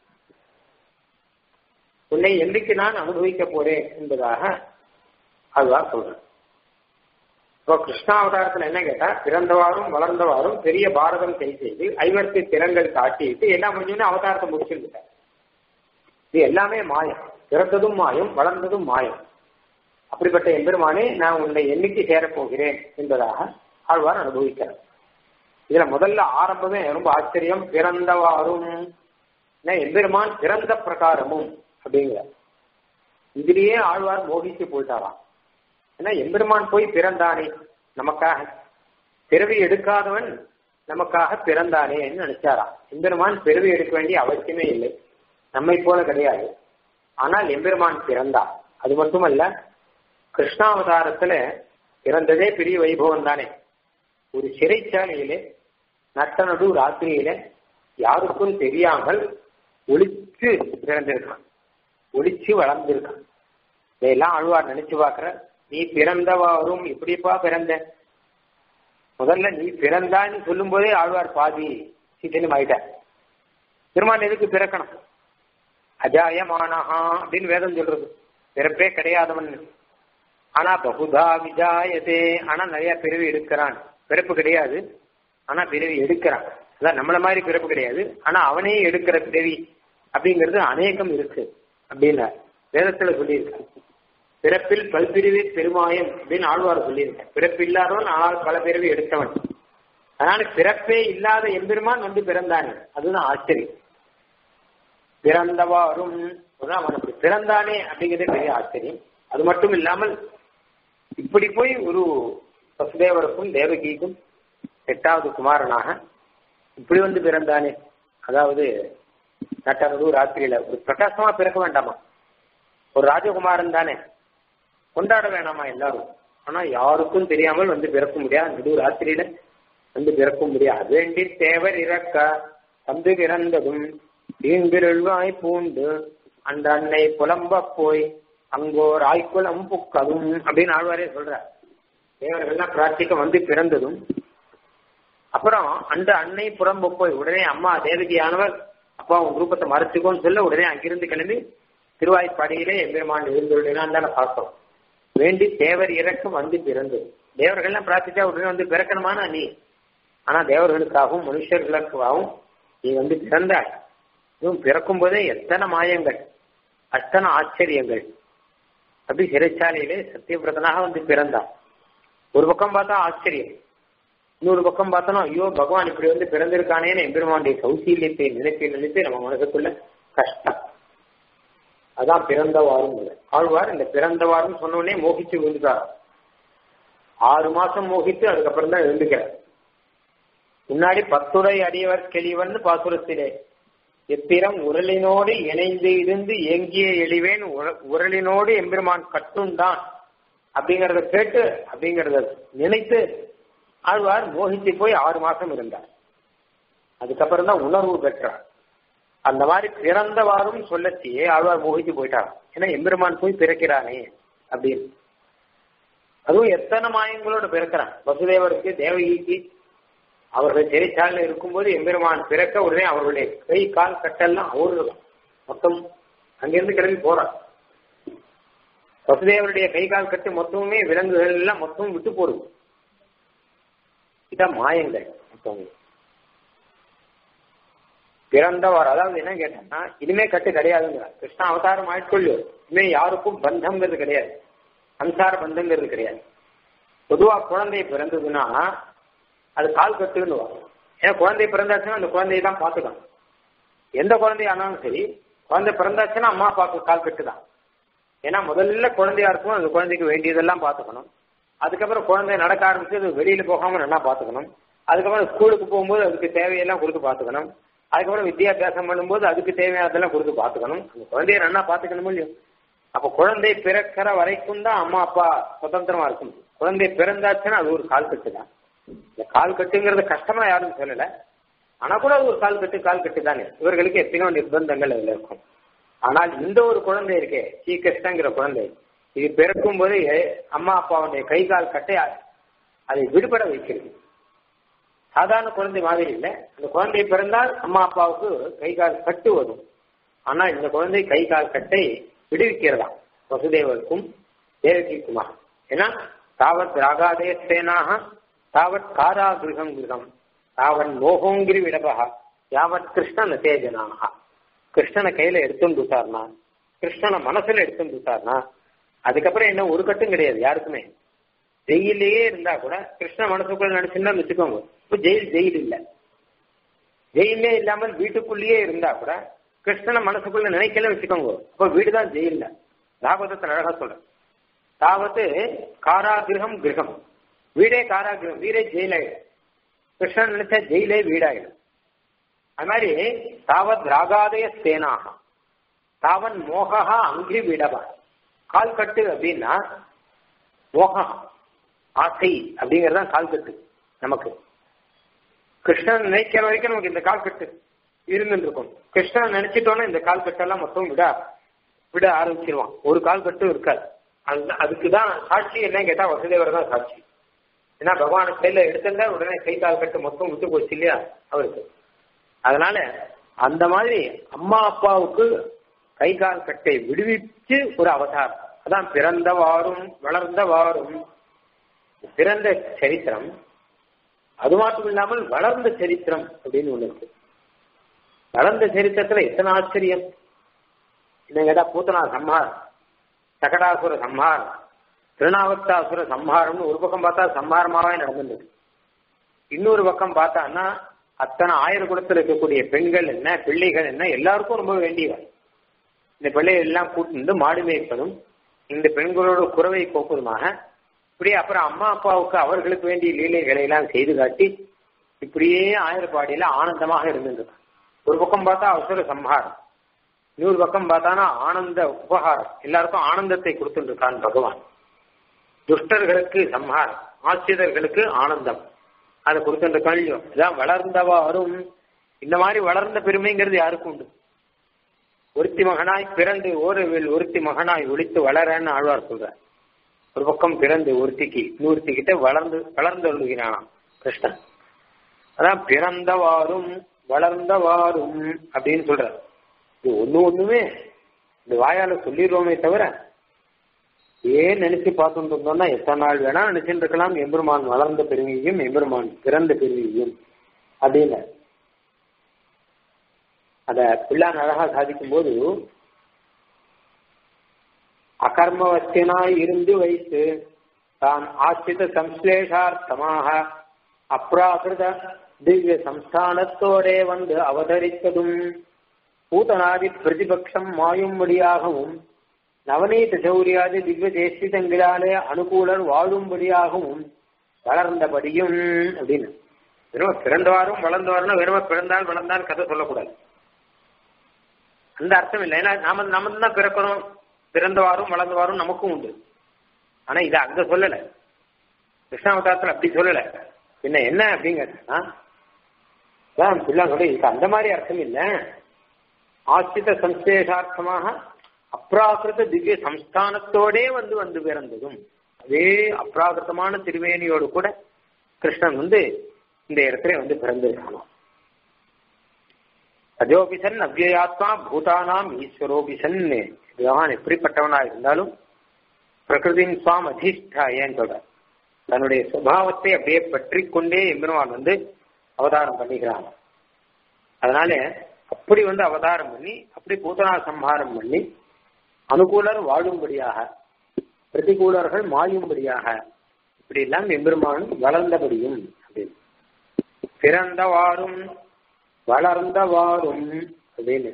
உன்னை என்றைக்கு நான் அனுபவிக்க போறேன் என்பதாக அதுதான் சொல்றேன் இப்போ கிருஷ்ணாவதாரத்துல என்ன கேட்டா பிறந்தவாறும் வளர்ந்தவாறும் பெரிய பாரதம் கை செய்து ஐவருக்கு திறங்கள் காட்டிட்டு எல்லாம் முடிஞ்சோன்னு அவதாரத்தை முடிச்சுட்டார் இது எல்லாமே மாயம் பிறந்ததும் மாயம் வளர்ந்ததும் மாயம் அப்படிப்பட்ட எம்பெருமானே நான் உன்னை என்னைக்கு சேரப்போகிறேன் என்பதாக ஆழ்வார் அனுபவிக்கிறார் இதுல முதல்ல ஆரம்பமே ரொம்ப ஆச்சரியம் பிறந்தவாறும் எம்பெருமான் பிறந்த பிரகாரமும் அப்படிங்கிற இதுலயே ஆழ்வார் மோகிச்சு போயிட்டாராம் ஏன்னா எம்பெருமான் போய் பிறந்தானே நமக்காக பிறவி எடுக்காதவன் நமக்காக பிறந்தானேன்னு நினைச்சாராம் எம்பெருமான் பிறவி எடுக்க வேண்டிய அவசியமே இல்லை நம்மை போல கிடையாது ஆனால் எம்பெருமான் பிறந்தார் அது மட்டுமல்ல கிருஷ்ணாவதாரத்துல பிறந்ததே பெரிய வைபவம் தானே ஒரு சிறைச்சாலையிலே நட்டநடு ராத்திரியில யாருக்கும் தெரியாமல் ஒளிச்சு பிறந்திருக்கான் ஒளிச்சு வளர்ந்திருக்கான் இதையெல்லாம் அழுவார் நினைச்சு பாக்குற நீ பிறந்தவாறும் இப்படிப்பா பிறந்த முதல்ல நீ பிறந்தான்னு சொல்லும் போதே ஆழ்வார் பாதி சீத்தனும் ஆயிட்டார் பெருமான் எதுக்கு பிறக்கணும் அஜாயமானஹா அப்படின்னு வேதம் சொல்றது பிறப்பே கிடையாதவன் ஆனா பகுதா விஜாயதே ஆனா நிறைய பிறவி எடுக்கிறான் பிறப்பு கிடையாது ஆனா பிறவி எடுக்கிறான் அதான் நம்மள மாதிரி பிறப்பு கிடையாது ஆனா அவனே எடுக்கிற பிறவி அப்படிங்கிறது அநேகம் இருக்கு அப்படின்னு வேதத்துல சொல்லியிருக்கான் பிறப்பில் பல்பிரிவு பெருமாயம் அப்படின்னு ஆழ்வார் சொல்லியிருக்கேன் பிறப்பு இல்லாதவன் ஆனால் பல பிறவி எடுத்தவன் அதனால பிறப்பே இல்லாத எம்பெருமான் வந்து பிறந்தானே அதுதான் ஆச்சரியம் பிறந்தவாறும் அவனுக்கு பிறந்தானே அப்படிங்கிறதே பெரிய ஆச்சரியம் அது மட்டும் இல்லாமல் இப்படி போய் ஒரு வசுதேவருக்கும் தேவகிக்கும் எட்டாவது குமாரனாக இப்படி வந்து பிறந்தானே அதாவது நட்டனது ராத்திரியில ஒரு பிரகாசமா பிறக்க வேண்டாமா ஒரு ராஜகுமாரன் தானே கொண்டாட வேணாமா எல்லாரும் ஆனா யாருக்கும் தெரியாமல் வந்து பிறக்க முடியாது நடு ராத்திரியில வந்து பிறக்க முடியாது வேண்டி தேவர் இறக்க வந்து பிறந்ததும் தீங்கிருள்வாய் பூண்டு அந்த அன்னை புலம்ப போய் அங்கோர் ஆய்க்குளம் புக்கதும் அப்படின்னு ஆழ்வாரே சொல்ற தேவர்கள்லாம் பிரார்த்திக்க வந்து பிறந்ததும் அப்புறம் அந்த அன்னை புறம்ப போய் உடனே அம்மா தேவகியானவர் அப்பா உன் ரூபத்தை மறைச்சுக்கோன்னு சொல்ல உடனே அங்கிருந்து கிளம்பி திருவாய்ப்பாடியிலே எம்பெருமான் எழுந்துள்ளான் தானே பார்த்தோம் வேண்டி தேவர் இறக்கம் வந்து பிறந்தது தேவர்கள்லாம் பிரார்த்திச்சா உடனே வந்து பிறக்கணுமானா நீ ஆனா தேவர்களுக்காகவும் மனுஷர்களுக்காகவும் நீ வந்து பிறந்தாய் இதுவும் பிறக்கும் போதே எத்தனை மாயங்கள் அத்தனை ஆச்சரியங்கள் அப்படி சிறைச்சாலையிலே சத்தியபிரதனாக வந்து பிறந்தார் ஒரு பக்கம் பார்த்தா ஆச்சரியம் இன்னொரு பக்கம் பார்த்தோம்னா ஐயோ பகவான் இப்படி வந்து பிறந்திருக்கானேன்னு எம்பெருமானுடைய சௌசீல்யத்தை நினைத்து நினைத்து நம்ம மனசுக்குள்ள கஷ்டம் அதான் பிறந்தவாறும் ஆழ்வார் இந்த பிறந்தவாறும் சொன்ன உடனே மோகிச்சு விழுந்துட்டார் ஆறு மாசம் மோகித்து அதுக்கப்புறம் தான் எழுந்துக்கிறார் முன்னாடி பத்துடை அடியவர் கெளிவன் பாசுரத்திலே எப்பிரம் உரலினோடு இணைந்து இருந்து ஏங்கிய எளிவேன் உரலினோடு எம்பெருமான் கட்டுண்டான் அப்படிங்கறத கேட்டு அப்படிங்கறத நினைத்து ஆழ்வார் மோகிச்சு போய் ஆறு மாசம் இருந்தார் அதுக்கப்புறம் தான் உணர்வு பெற்றார் அந்த மாதிரி பிறந்தவாறும் சொல்லச்சியே ஆழ்வார் மோகிச்சு போயிட்டார் ஏன்னா எம்பெருமான் போய் பிறக்கிறானே அப்படின்னு அதுவும் எத்தனை மாயங்களோட பிறக்கிறான் வசுதேவருக்கு தேவகிக்கு அவர்கள் சிறைச்சாலையில் இருக்கும்போது எம்பெருமான் பிறக்க உடனே அவர்களுடைய கை கால் கட்டெல்லாம் அவர்கள் மொத்தம் அங்கிருந்து கிளம்பி போறார் வசுதேவருடைய கை கால் கட்டு மொத்தமுமே விலங்குகள் எல்லாம் மொத்தம் விட்டு போடுது இதான் மாயங்கள் மொத்தம் பிறந்தவர் அதாவது என்ன கேட்டா இனிமே கட்டு கிடையாதுங்கிறார் கிருஷ்ண அவதாரம் ஆட்கொள்ளு இனிமே யாருக்கும் பந்தம்ங்கிறது கிடையாது சம்சார பந்தங்கிறது கிடையாது பொதுவா குழந்தை பிறந்ததுன்னா அது கால் கட்டுன்னு வரும் ஏன்னா குழந்தை பிறந்தாச்சுன்னா அந்த குழந்தையை தான் பார்த்துக்கணும் எந்த குழந்தை ஆனாலும் சரி குழந்தை பிறந்தாச்சுன்னா அம்மா அப்பாவுக்கு கால் கட்டு தான் ஏன்னா முதல்ல குழந்தையா இருக்கும் அந்த குழந்தைக்கு வேண்டியதெல்லாம் பார்த்துக்கணும் அதுக்கப்புறம் குழந்தை நடக்க ஆரம்பிச்சு அது வெளியில போகாம நல்லா பார்த்துக்கணும் அதுக்கப்புறம் ஸ்கூலுக்கு போகும்போது அதுக்கு தேவையெல்லாம் கொடுத்து பார்த்துக்கணும் அதுக்கப்புறம் வித்தியாபியாசம் பண்ணும்போது அதுக்கு தேவையானதெல்லாம் கொடுத்து பார்த்துக்கணும் அந்த குழந்தைய நல்லா பார்த்துக்கணும் இல்லையோ அப்ப குழந்தை பிறக்கிற வரைக்கும் தான் அம்மா அப்பா சுதந்திரமா இருக்கும் குழந்தை பிறந்தாச்சுன்னா அது ஒரு கால் கட்டு தான் இந்த கால் கட்டுங்கிறது கஷ்டமா யாரும் சொல்லல ஆனா கூட அது ஒரு கால் கட்டு கால் கட்டு தானே இவர்களுக்கு எத்தனையோ நிர்பந்தங்கள் அதுல இருக்கும் ஆனால் இந்த ஒரு குழந்தை இருக்கே ஸ்ரீ கிருஷ்ணங்கிற குழந்தை இது பிறக்கும் போது அம்மா அப்பாவுடைய கை கால் கட்டை அதை விடுபட வைக்கிறது சாதாரண குழந்தை மாதிரி இல்லை அந்த குழந்தை பிறந்தால் அம்மா அப்பாவுக்கு கை கால் கட்டு வரும் ஆனா இந்த குழந்தை கை கால் கட்டை விடுவிக்கிறதா வசுதேவருக்கும் தேவகிக்குமா ஏன்னா தாவத் ராகாதே சேனாக தாவத் காரா கிரகம் கிரகம் தாவன் மோகோங்கிரி விடபா யாவத் கிருஷ்ண நசேஜனாக கிருஷ்ணனை கையில எடுத்துட்டு விட்டார்னா கிருஷ்ணனை மனசுல எடுத்துட்டு விட்டார்னா அதுக்கப்புறம் என்ன ஒரு கட்டும் கிடையாது யாருக்குமே ஜெயிலேயே இருந்தா கூட கிருஷ்ண மனசுக்குள்ள நினைச்சுன்னா வச்சுக்கோங்க இப்ப ஜெயில் ஜெயில் இல்ல ஜெயிலே இல்லாமல் வீட்டுக்குள்ளேயே இருந்தா கூட கிருஷ்ணனை மனசுக்குள்ள நினைக்கல வச்சுக்கோங்க அப்ப வீடுதான் ஜெயில்ல ராகவதத்தை அழகா சொல்ற தாவது காராகிரகம் கிரகம் வீடே காராகிரகம் வீடே ஜெயில் ஆயிடும் கிருஷ்ணன் நினைச்சா ஜெயிலே வீடாயிடும் அது மாதிரி தாவத் ராகாதய சேனாக தாவன் மோகா அங்கி விடவா கால் கட்டு அப்படின்னா மோகம் ஆசை அப்படிங்கிறது தான் கால் கட்டு நமக்கு கிருஷ்ணன் நினைக்கிற வரைக்கும் நமக்கு இந்த கால் கட்டு இருந்துட்டு இருக்கும் கிருஷ்ணன் நினைச்சிட்டோன்னா இந்த கால் கட்டெல்லாம் மொத்தம் விட விட ஆரம்பிச்சிருவான் ஒரு கால் கட்டும் இருக்காது அந்த அதுக்கு தான் சாட்சி என்ன கேட்டா வசுதேவர் தான் சாட்சி ஏன்னா பகவான கையில எடுத்திருந்தா உடனே கை கால் கட்டு மொத்தம் விட்டு போச்சு இல்லையா அவருக்கு அதனால அந்த மாதிரி அம்மா அப்பாவுக்கு கை கால் கட்டை விடுவிச்சு ஒரு அவதாரம் அதான் பிறந்தவாறும் வளர்ந்தவாறும் பிறந்த சரித்திரம் அது மட்டும் இல்லாமல் வளர்ந்த சரித்திரம் அப்படின்னு ஒண்ணு இருக்கு வளர்ந்த சரித்திரத்துல எத்தனை ஆச்சரியம் என்ன கேட்டா பூத்தனா சம்ஹார் சகடாசுர சம்ஹார் திருநாவத்தாசுர சம்ஹாரம்னு ஒரு பக்கம் பார்த்தா சம்ஹாரமாவே நடந்துருக்கு இன்னொரு பக்கம் பார்த்தான்னா அத்தனை ஆயிரம் குலத்தில் இருக்கக்கூடிய பெண்கள் என்ன பிள்ளைகள் என்ன எல்லாருக்கும் ரொம்ப வேண்டியவர் இந்த பிள்ளைகள் எல்லாம் கூட்டு மாடு மேய்ப்பதும் இந்த பெண்களோட குறவை போக்குவதுமாக இப்படியே அப்புறம் அம்மா அப்பாவுக்கு அவர்களுக்கு வேண்டிய லீலைகளை எல்லாம் செய்து காட்டி இப்படியே ஆயிரப்பாடியில ஆனந்தமாக இருந்திருக்கு ஒரு பக்கம் பார்த்தா அவசர சம்ஹாரம் இன்னொரு பக்கம் பார்த்தானா ஆனந்த உபகாரம் எல்லாருக்கும் ஆனந்தத்தை கொடுத்துருக்கான் பகவான் துஷ்டர்களுக்கு சம்ஹாரம் ஆசிரியர்களுக்கு ஆனந்தம் அதை கொடுத்துட்டு கழியும் இதான் வளர்ந்தவாறும் இந்த மாதிரி வளர்ந்த பெருமைங்கிறது யாருக்கும் உண்டு ஒருத்தி மகனாய் பிறந்து ஓரவில் ஒருத்தி மகனாய் ஒழித்து வளரன்னு ஆழ்வார் சொல்றார் ஒரு பக்கம் பிறந்து ஒருத்திக்கு இன்னொருத்தி கிட்ட வளர்ந்து வளர்ந்து கொள்கிறானாம் கிருஷ்ணன் அதான் பிறந்தவாறும் வளர்ந்தவாறும் அப்படின்னு சொல்றார் இது ஒண்ணு ஒண்ணுமே இந்த வாயால சொல்லிடுவோமே தவிர ஏன் நினைச்சு பார்த்துட்டு இருந்தோம்னா எத்தனை நாள் வேணா நினைச்சுட்டு இருக்கலாம் எம்பெருமான் வளர்ந்த பெருமையும் எம்பெருமான் பிறந்த பெருமையும் அப்படின்னு அத பிள்ளான் அழகா சாதிக்கும் போது அகர்மவத்தியனாய் இருந்து வைத்து தான் ஆசிரித சம்ஸ்லேஷார்த்தமாக அப்ராகிருத திவ்ய சம்ஸ்தானத்தோடே வந்து அவதரித்ததும் பூதனாதி பிரதிபக்ஷம் மாயும்படியாகவும் நவநீத சௌரியாதி திவ்ய தேசிதங்களாலே அனுகூலர் வாழும்படியாகவும் வளர்ந்தபடியும் அப்படின்னு வெறும் பிறந்தவாரும் வளர்ந்தவாரும் வெறும் பிறந்தால் வளர்ந்தால் கதை சொல்லக்கூடாது அந்த அர்த்தம் இல்லை ஏன்னா நாம நாம தான் பிறக்கிறோம் பிறந்தவாரும் வளர்ந்தவாரும் நமக்கும் உண்டு ஆனா இதை அங்க சொல்லல கிருஷ்ணாவதாரத்தில் அப்படி சொல்லல என்ன என்ன அப்படிங்கிறதுனா பிள்ளை சொல்லி இதுக்கு அந்த மாதிரி அர்த்தம் இல்லை ஆசிரித சம்சேஷார்த்தமாக அப்ராகிருத திவ்ய சம்ஸ்தானத்தோடே வந்து வந்து பிறந்ததும் அதே அப்ராகிருதமான திருவேணியோடு கூட கிருஷ்ணன் வந்து இந்த இடத்துல வந்து பிறந்திருக்கானோ அஜோபிசன் அவ்யயாத்மா பூதானாம் ஈஸ்வரோபிசன் பகவான் எப்படிப்பட்டவனா இருந்தாலும் பிரகிருதின் சுவாம் அதிஷ்டாயன்னு சொல்ற தன்னுடைய சுபாவத்தை அப்படியே பற்றி கொண்டே எம்பெருமான் வந்து அவதாரம் பண்ணிக்கிறான் அதனால அப்படி வந்து அவதாரம் பண்ணி அப்படி பூதனா சம்ஹாரம் பண்ணி அனுகூலர் வாழும்படியாக பிரதிகூலர்கள் மாயும்படியாக இப்படி எல்லாம் எம்பெருமான் வளர்ந்தபடியும் அப்படின்னு பிறந்தவாறும் வளர்ந்தவாறும் அப்படின்னு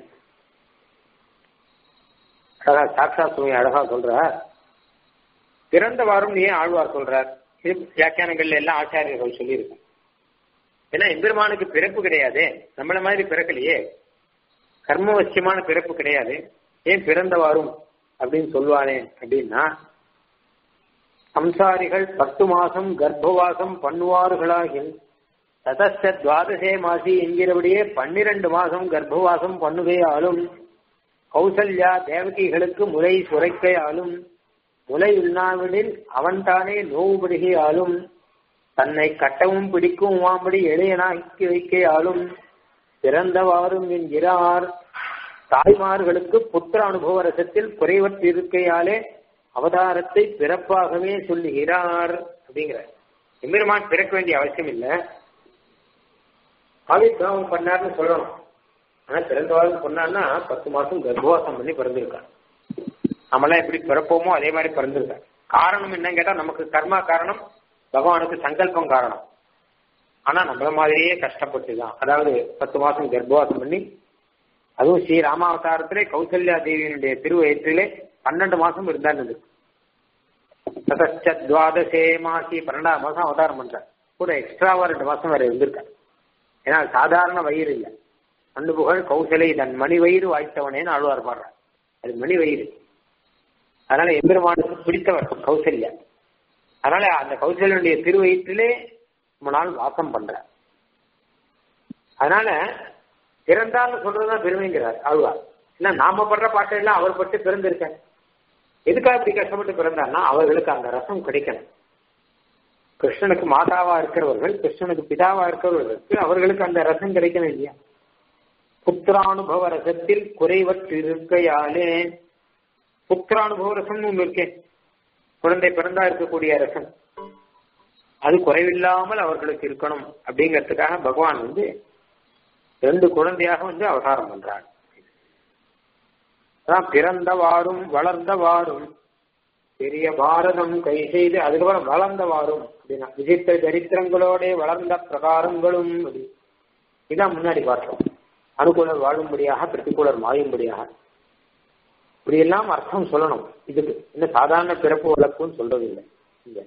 அழகா சாட்சா சுவாமி அழகா சொல்றார் பிறந்தவாறும் ஏன் ஆழ்வார் சொல்றார் இது வியாக்கியானங்கள்ல எல்லாம் ஆச்சாரியர்கள் சொல்லியிருக்கும் ஏன்னா எம்பெருமானுக்கு பிறப்பு கிடையாது நம்மள மாதிரி பிறக்கலையே கர்மவசியமான பிறப்பு கிடையாது ஏன் பிறந்தவாறும் அப்படின்னு சொல்லுவானே அப்படின்னா சம்சாரிகள் பத்து மாசம் கர்ப்பவாசம் பண்ணுவார்களாகில் ததஸ்த துவாதசே மாசி என்கிறபடியே பன்னிரண்டு மாசம் கர்ப்பவாசம் பண்ணுகையாலும் கௌசல்யா தேவகிகளுக்கு முறை சுரைக்கையாலும் முலை இல்லாவிடில் அவன்தானே நோவுபடுகையாலும் தன்னை கட்டவும் பிடிக்கும் உமாம்படி எளியனாக்கி வைக்கையாலும் பிறந்தவாறும் என்கிறார் தாய்மார்களுக்கு புத்திர அனுபவ ரசத்தில் குறைவற்றிருக்கையாலே அவதாரத்தை பிறப்பாகவே சொல்லுகிறார் அப்படிங்கிறார் எம்பெருமான் பிறக்க வேண்டிய அவசியம் இல்லை ஆவிர்வாவம் பண்ணார்னு சொல்லணும் ஆனா பிறந்தவாறும் பண்ணார்னா பத்து மாசம் கர்ப்பவாசம் பண்ணி பிறந்திருக்கார் நம்மளாம் எப்படி பிறப்போமோ அதே மாதிரி பிறந்திருக்கார் காரணம் என்னன்னு கேட்டா நமக்கு கர்மா காரணம் பகவானுக்கு சங்கல்பம் காரணம் ஆனா நம்மள மாதிரியே கஷ்டப்பட்டு தான் அதாவது பத்து மாசம் கர்ப்பவாசம் பண்ணி அதுவும் ஸ்ரீ ராமாவதாரத்திலே கௌசல்யா தேவியினுடைய திருவயிற்றிலே பன்னெண்டு மாசம் இருந்தாரு துவாதசே மாசி பன்னெண்டாம் மாசம் அவதாரம் பண்றார் கூட எக்ஸ்ட்ராவா ரெண்டு மாசம் வேற இருந்திருக்கார் ஏன்னா சாதாரண வயிறு இல்லை அண்டு புகழ் கௌசலை தன் மணி வயிறு வாய்த்தவனேன்னு ஆழ்வார் பாடுறார் அது மணி வயிறு அதனால எம்பெருமானுக்கு பிடித்தவர் கௌசல்யா அதனால அந்த கௌசல்யனுடைய திருவயிற்றிலே ரொம்ப நாள் வாசம் பண்ற அதனால பிறந்தான்னு சொல்றதுதான் பெருமைங்கிறார் ஆழ்வார் ஏன்னா நாம படுற பாட்டை எல்லாம் அவர் பட்டு பிறந்திருக்கார் எதுக்காக இப்படி கஷ்டப்பட்டு பிறந்தார்னா அவர்களுக்கு அந்த ரசம் கிடைக்கணும் கிருஷ்ணனுக்கு மாதாவா இருக்கிறவர்கள் கிருஷ்ணனுக்கு பிதாவா இருக்கிறவர்களுக்கு அவர்களுக்கு அந்த ரசம் கிடைக்கணும் இல்லையா புத்திரானுபவ ரசத்தில் குறைவற்று இருக்கையாலே புத்திரானுபவ ரசம்னு ஒன்று இருக்கேன் குழந்தை பிறந்தா இருக்கக்கூடிய ரசம் அது குறைவில்லாமல் அவர்களுக்கு இருக்கணும் அப்படிங்கிறதுக்காக பகவான் வந்து ரெண்டு குழந்தையாக வந்து அவதாரம் பண்றார் அதான் பிறந்தவாறும் வளர்ந்தவாறும் பெரிய பாரதம் கை செய்து அதுக்கப்புறம் வளர்ந்தவாறும் அப்படின்னா விசித்த சரித்திரங்களோட வளர்ந்த பிரகாரங்களும் அப்படி இதான் முன்னாடி பார்த்தோம் அனுகூலர் வாழும்படியாக பிரதிகூலர் மாயும்படியாக இப்படி எல்லாம் அர்த்தம் சொல்லணும் இதுக்கு இன்னும் சாதாரண பிறப்பு வழக்குன்னு சொல்றது இல்லை இங்க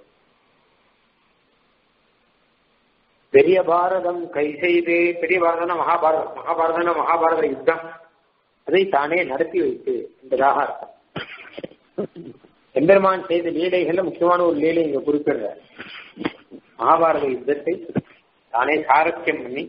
பெரிய பாரதம் கை செய்து பெரிய பாரதம் மகாபாரதம் மகாபாரதம் மகாபாரத யுத்தம் அதை தானே நடத்தி வைத்து என்பதாக அர்த்தம் எம்பெருமான் செய்த லீலைகள்ல முக்கியமான ஒரு லீலை இங்க குறிப்பிடுற மகாபாரத யுத்தத்தை தானே சாரத்தியம் பண்ணி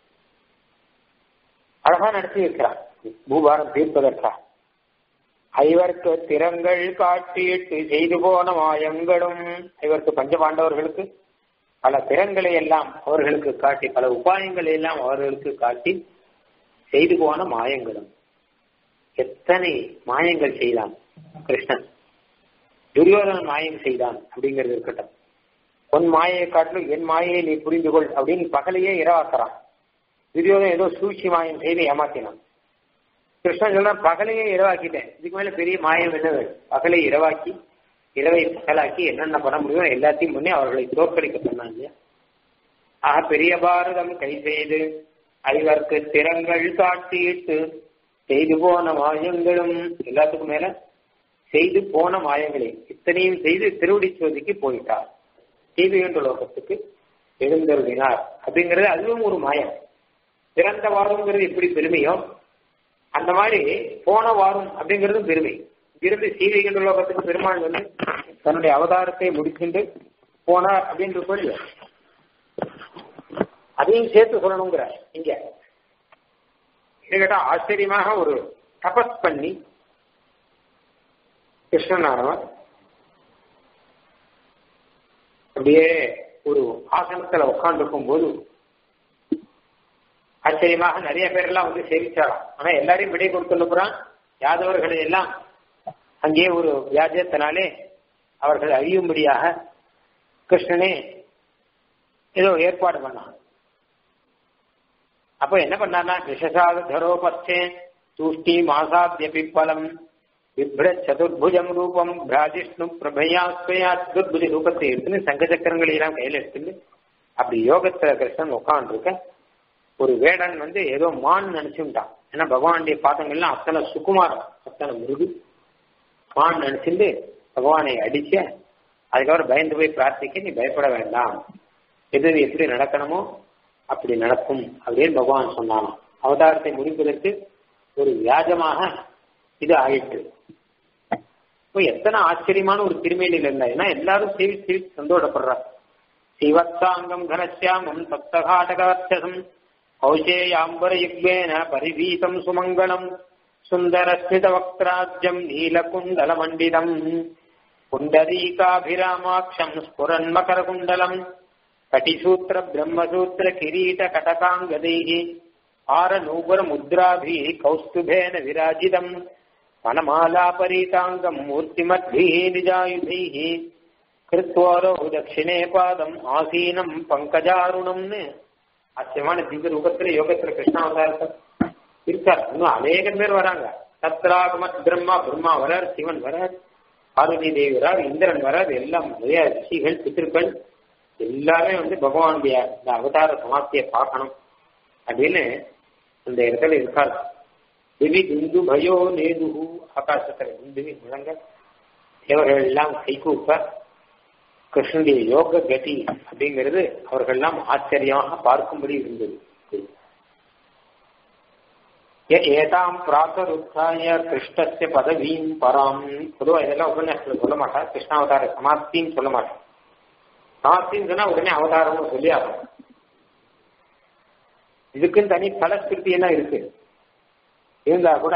அழகா நடத்தி வைக்கிறார் பூபாரம் தீர்ப்பதற்காக ஐவர்க்கு திறங்கள் காட்டிட்டு செய்து போன மாயங்களும் ஐவருக்கு பஞ்ச பாண்டவர்களுக்கு பல திறங்களை எல்லாம் அவர்களுக்கு காட்டி பல உபாயங்களை எல்லாம் அவர்களுக்கு காட்டி செய்து போன மாயங்களும் எத்தனை மாயங்கள் செய்தான் கிருஷ்ணன் துரியோதனன் மாயம் செய்தான் அப்படிங்கிறது இருக்கட்டும் உன் மாயை காட்டிலும் என் மாயை நீ புரிந்து கொள் அப்படின்னு பகலையே இரவாக்குறான் துரியோதன் ஏதோ சூழ்ச்சி மாயம் செய்து ஏமாத்தினான் கிருஷ்ணன் சொல்றான் பகலையே இரவாக்கிட்டேன் இதுக்கு மேல பெரிய மாயம் என்ன வேணும் பகலை இரவாக்கி இரவை பகலாக்கி என்னென்ன பண்ண முடியும் எல்லாத்தையும் பண்ணி அவர்களை தோற்கடிக்க சொன்னாங்க ஆக பெரிய பாரதம் கை செய்து ஐவர்க்கு திறங்கள் காட்டியிட்டு செய்து போன மாயங்களும் எல்லாத்துக்கும் மேல செய்து போன மாயங்களே இத்தனையும் செய்து திருவடி சோதிக்கு போயிட்டார் தீவிகண்ட லோகத்துக்கு எழுந்தருளினார் அப்படிங்கிறது அதுவும் ஒரு மாயம் பிறந்த வாரம்ங்கிறது எப்படி பெருமையோ அந்த மாதிரி போன வாரம் அப்படிங்கிறதும் பெருமை இருந்து சீவிகண்ட லோகத்துக்கு பெருமாள் வந்து தன்னுடைய அவதாரத்தை முடிச்சுட்டு போனார் அப்படின்னு சொல்லி அதையும் சேர்த்து சொல்லணுங்கிற இங்க இது கேட்டா ஆச்சரியமாக ஒரு தபஸ் பண்ணி கிருஷ்ணனானவன் அப்படியே ஒரு ஆசனத்துல உட்காந்துருக்கும் போது ஆச்சரியமாக நிறைய பேர் எல்லாம் வந்து சேவிச்சாராம் ஆனா எல்லாரையும் விடை கொடுத்துள்ளுப்புறான் யாதவர்களை எல்லாம் அங்கே ஒரு வியாஜத்தினாலே அவர்கள் அழியும்படியாக கிருஷ்ணனே ஏதோ ஏற்பாடு பண்ணான் அப்ப என்ன பண்ணார்னா விஷசாத தரோபஸ்தே தூஷ்டி மாசாத்திய பிப்பலம் விப்ர சதுர்புஜம் ரூபம் பிராஜிஷ்ணு பிரபையா ஸ்வயா சதுர்புஜ ரூபத்தை எடுத்துன்னு சங்க சக்கரங்களை எல்லாம் கையில எடுத்துன்னு அப்படி யோகத்துல கிருஷ்ணன் உட்காந்துருக்க ஒரு வேடன் வந்து ஏதோ மான் நினைச்சுட்டான் ஏன்னா பகவானுடைய பாதங்கள்லாம் அத்தனை சுகுமாரம் அத்தனை மிருது மான் நினைச்சுட்டு பகவானை அடிச்ச அதுக்கப்புறம் பயந்து போய் பிரார்த்திக்க நீ பயப்பட வேண்டாம் எது எப்படி நடக்கணுமோ அப்படி நடக்கும் அப்படின்னு பகவான் சொன்னானாம் அவதாரத்தை முடிப்பதற்கு ஒரு வியாஜமாக இது ஆயிற்று இப்போ எத்தனை ஆச்சரியமான ஒரு திருமேனியில் இருந்தா ஏன்னா எல்லாரும் சேவி சேவி சந்தோஷப்படுறார் சிவத்தாங்கம் கனசியாமம் சப்தகாட்டகவர்ச்சசம் கௌசேயாம்பர யுக்வேன பரிவீதம் சுமங்கலம் சுந்தரஸ்மித வக்ராஜ்யம் நீலகுண்டல மண்டிதம் புண்டரீகாபிராமாட்சம் ஸ்புரன் மகர குண்டலம் கட்டிசூத்திர பிரம்மசூத்திர கிரீட கடகாங்கதைः ஆர நூபுர முத்ராபி கௌஸ்துபேன விராஜிதம் வனமாலாபரீதாங்கம் மூர்த்திமத்भिः நிஜாயுதைः கிருத்வாரோ தட்சிணே பாதம் ஆசீனம் பங்கஜாருணம்னு ஆச்சரியமான திவ்ய ரூபத்துல யோகத்துல கிருஷ்ணாவதாரத்தை இருக்கார் இன்னும் அநேக பேர் வராங்க சத்ராகமத் பிரம்மா பிரம்மா வரார் சிவன் வரார் பார்வதி தேவி வரார் இந்திரன் வரார் எல்லாம் நிறைய ரிஷிகள் பித்திருக்கள் எல்லாமே வந்து பகவானுடைய இந்த அவதார சமாப்தியை பார்க்கணும் அப்படின்னு அந்த இடத்துல இருக்காரு திவி குந்து பயோ நேது ஆகாசத்துல குந்துவி முழங்க தேவர்கள் எல்லாம் கைகூப்ப கிருஷ்ணனுடைய யோக கதி அப்படிங்கிறது அவர்கள் எல்லாம் ஆச்சரியமாக பார்க்கும்படி இருந்தது ஏதாம் பிராத்தருத்தாய கிருஷ்ணஸ்ய பதவியும் பராம் பொதுவாக இதெல்லாம் உபன்யாசத்துல சொல்ல மாட்டார் கிருஷ்ணாவதார சமாப்தின்னு சொல்ல மாட்டார் சமாப்தின்னு சொன்னா உடனே அவதாரம்னு சொல்லி ஆகும் இதுக்குன்னு தனி பலஸ்கிருதி எல்லாம் இருக்கு இருந்தா கூட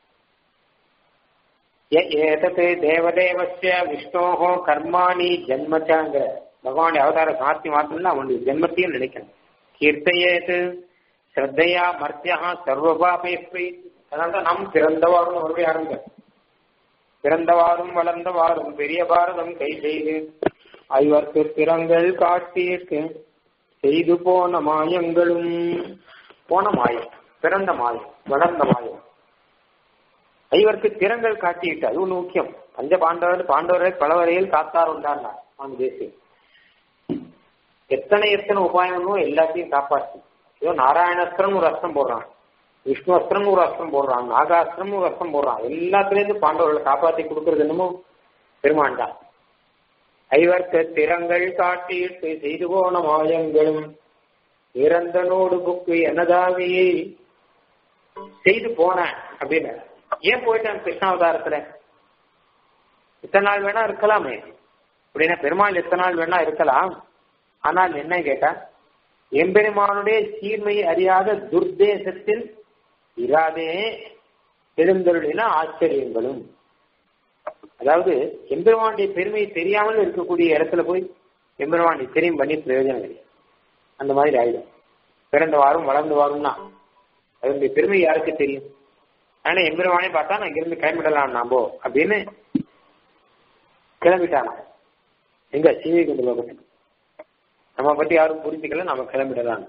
ஏதத்து தேவதேவசிய விஷ்ணோகோ கர்மாணி ஜன்மச்சாங்கிற பகவானுடைய அவதார சாத்தி மாத்திரம்னா அவனுடைய ஜென்மத்தையும் நினைக்கணும் கீர்த்தையேது ஸ்ரத்தையா மர்த்தியா சர்வபாபே அதனால்தான் நம் பிறந்தவாறும் வருவே ஆரம்ப பிறந்தவாறும் வளர்ந்தவாறும் பெரிய பாரதம் கை செய்து ஐவர்க்கு திறங்கள் காட்டியிருக்கு செய்து போன மாயங்களும் போன மாயம் பிறந்த மாயம் வளர்ந்த மாயம் ஐவருக்கு திறங்கள் காட்டிவிட்டு அது ஒன்று முக்கியம் பஞ்ச பாண்டவர் பாண்டவர்கள் பல வரையில் காத்தார் உண்டார் அவன் தேசியம் எத்தனை எத்தனை உபாயமோ எல்லாத்தையும் காப்பாற்றி ஏதோ நாராயணஸ்திரம் ஒரு அஸ்திரம் போடுறான் விஷ்ணு அஸ்திரம் ஒரு அஸ்திரம் போடுறான் நாகாஸ்திரம் ஒரு அஸ்திரம் போடுறான் எல்லாத்துலேருந்து பாண்டவர்களை காப்பாற்றி கொடுக்கறது என்னமோ பெருமான் தான் ஐவர்க்கு திறங்கள் காட்டியிட்டு செய்து போன மாயங்களும் இறந்தனோடு புக்கு என்னதாவியை செய்து போன அப்படின்னு ஏன் போயிட்டான் கிருஷ்ணாவதாரத்துல இத்தனை நாள் வேணா இருக்கலாமே அப்படின்னா பெருமாள் எத்தனை நாள் வேணா இருக்கலாம் ஆனால் என்ன கேட்டா எம்பெருமானுடைய சீர்மையை அறியாத துர்தேசத்தில் இராதே எழுந்தருளின ஆச்சரியங்களும் அதாவது எம்பெருமானுடைய பெருமையை தெரியாமல் இருக்கக்கூடிய இடத்துல போய் எம்பெருமானுடைய தெரியும் பண்ணி பிரயோஜனம் கிடையாது அந்த மாதிரி ஆயிடும் பிறந்த வாரம் வளர்ந்து வாரும்னா அதனுடைய பெருமை யாருக்கு தெரியும் ஆனா எம்பெருமானே பார்த்தா நான் இங்கிருந்து கிளம்பிடலாம் நாம்போ அப்படின்னு கிளம்பிட்டானா எங்க சீவை கொண்டு லோகத்துக்கு நம்ம பத்தி யாரும் புரிஞ்சுக்கல நாம கிளம்பிடலாம்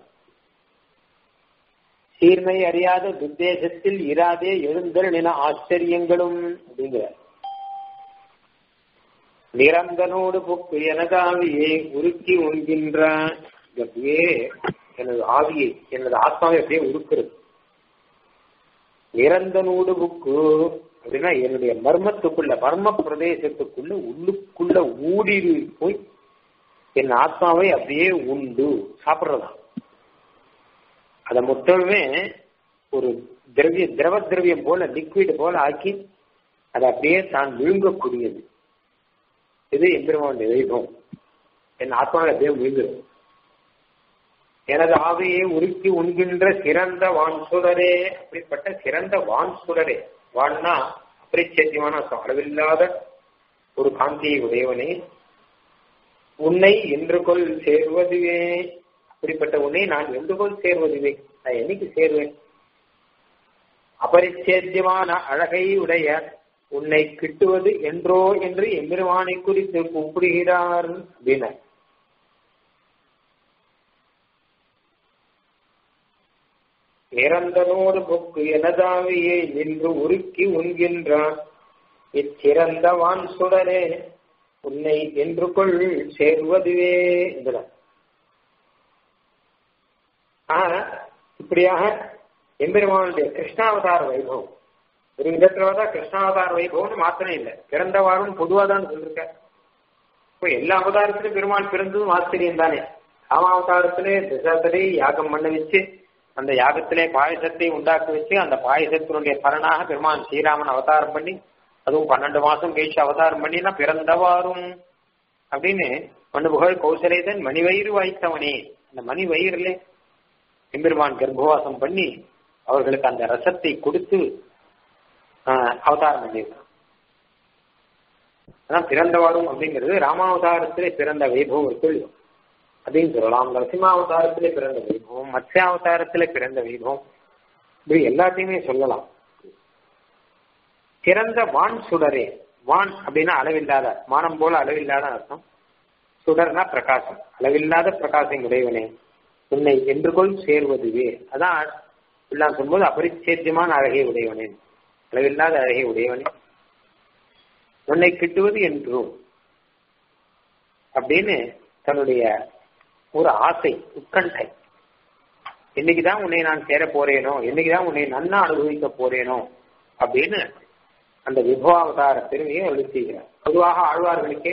சீர்மை அறியாத துத்தேசத்தில் இராதே எழுந்தல் என ஆச்சரியங்களும் அப்படிங்கிற நிரந்தனோடு புக்கு எனதாவியே உருக்கி உண்கின்ற இது அப்படியே எனது ஆவியை எனது ஆத்மாவை அப்படியே உருக்குறது இறந்த நூடு புக்கு அப்படின்னா என்னுடைய மர்மத்துக்குள்ள மர்ம பிரதேசத்துக்குள்ள உள்ளுக்குள்ள ஊடுருவி போய் என் ஆத்மாவை அப்படியே உண்டு சாப்பிடுறதா அத மொத்தமே ஒரு திரவிய திரவ திரவியம் போல லிக்விட் போல ஆக்கி அதை அப்படியே தான் விழுங்கக்கூடியது இது எம்பெருமானுடைய வைபவம் என் ஆத்மாவை அப்படியே விழுங்குறது எனது ஆவையை உருக்கி உண்கின்ற சிறந்த வான் சுடரே அப்படிப்பட்ட சிறந்த வான் சுடரே வான்னா அபரிச்சேத்தியமான அர்த்தம் அளவில்லாத ஒரு காந்தியை உடையவனே உன்னை என்று கொள் சேர்வதுவே அப்படிப்பட்ட உன்னை நான் என்று கொள் சேர்வதுவே நான் என்னைக்கு சேர்வேன் அபரிச்சேத்தியமான அழகை உடைய உன்னை கிட்டுவது என்றோ என்று எம்பெருமானை குறித்து கூப்பிடுகிறார் அப்படின்னா இறந்தனோடு பொக்கு எனதாவியே நின்று உருக்கி உண்கின்றான் இச்சிறந்த வான் சுடரே உன்னை என்று கொள் சேர்வதுவே என்கிறார் ஆக இப்படியாக எம்பெருமானுடைய கிருஷ்ணாவதார வைபவம் ஒரு விதத்துல பார்த்தா கிருஷ்ணாவதார வைபவம்னு மாத்திரம் இல்லை பிறந்தவாறும் பொதுவா தான் சொல்லிருக்க இப்போ எல்லா அவதாரத்திலும் பெருமாள் பிறந்ததும் ஆச்சரியம் தானே ராமாவதாரத்திலே தசரதரை யாகம் பண்ண வச்சு அந்த யாகத்திலே பாயசத்தை உண்டாக்கி வச்சு அந்த பாயசத்தினுடைய பலனாக பெருமான் ஸ்ரீராமன் அவதாரம் பண்ணி அதுவும் பன்னெண்டு மாசம் கழிச்சு அவதாரம் பண்ணினா பிறந்தவாறும் அப்படின்னு மண்ணு புகழ் கௌசலேதன் மணிவயிறு வாய்த்தவனே அந்த மணி வயிறுல எம்பெருமான் கர்ப்பவாசம் பண்ணி அவர்களுக்கு அந்த ரசத்தை கொடுத்து அவதாரம் பண்ணியிருக்கான் அதான் பிறந்தவாறும் அப்படிங்கிறது ராமாவதாரத்திலே பிறந்த வைபவம் அப்படின்னு சொல்லலாம் நரசிம்மாவதாரத்திலே பிறந்த வைபவம் மத்ஸ்யாவதாரத்திலே பிறந்த வைபவம் இப்படி எல்லாத்தையுமே சொல்லலாம் சிறந்த வான் சுடரே வான் அப்படின்னா அளவில்லாத மானம் போல அளவில்லாத அர்த்தம் சுடர்னா பிரகாசம் அளவில்லாத பிரகாசம் உடையவனே உன்னை என்றுகொள் சேர்வதுவே அதான் எல்லாம் சொல்லும்போது அபரிச்சேத்தியமான அழகை உடையவனே அளவில்லாத அழகை உடையவனே உன்னை கிட்டுவது என்றும் அப்படின்னு தன்னுடைய ஒரு ஆசை உட்கண்டை என்னைக்குதான் உன்னை நான் சேர போறேனோ என்னைக்குதான் உன்னை நன்னா அனுபவிக்க போறேனோ அப்படின்னு அந்த விபவாவதார பெருமையை அழுத்துகிறார் பொதுவாக ஆழ்வார்களுக்கே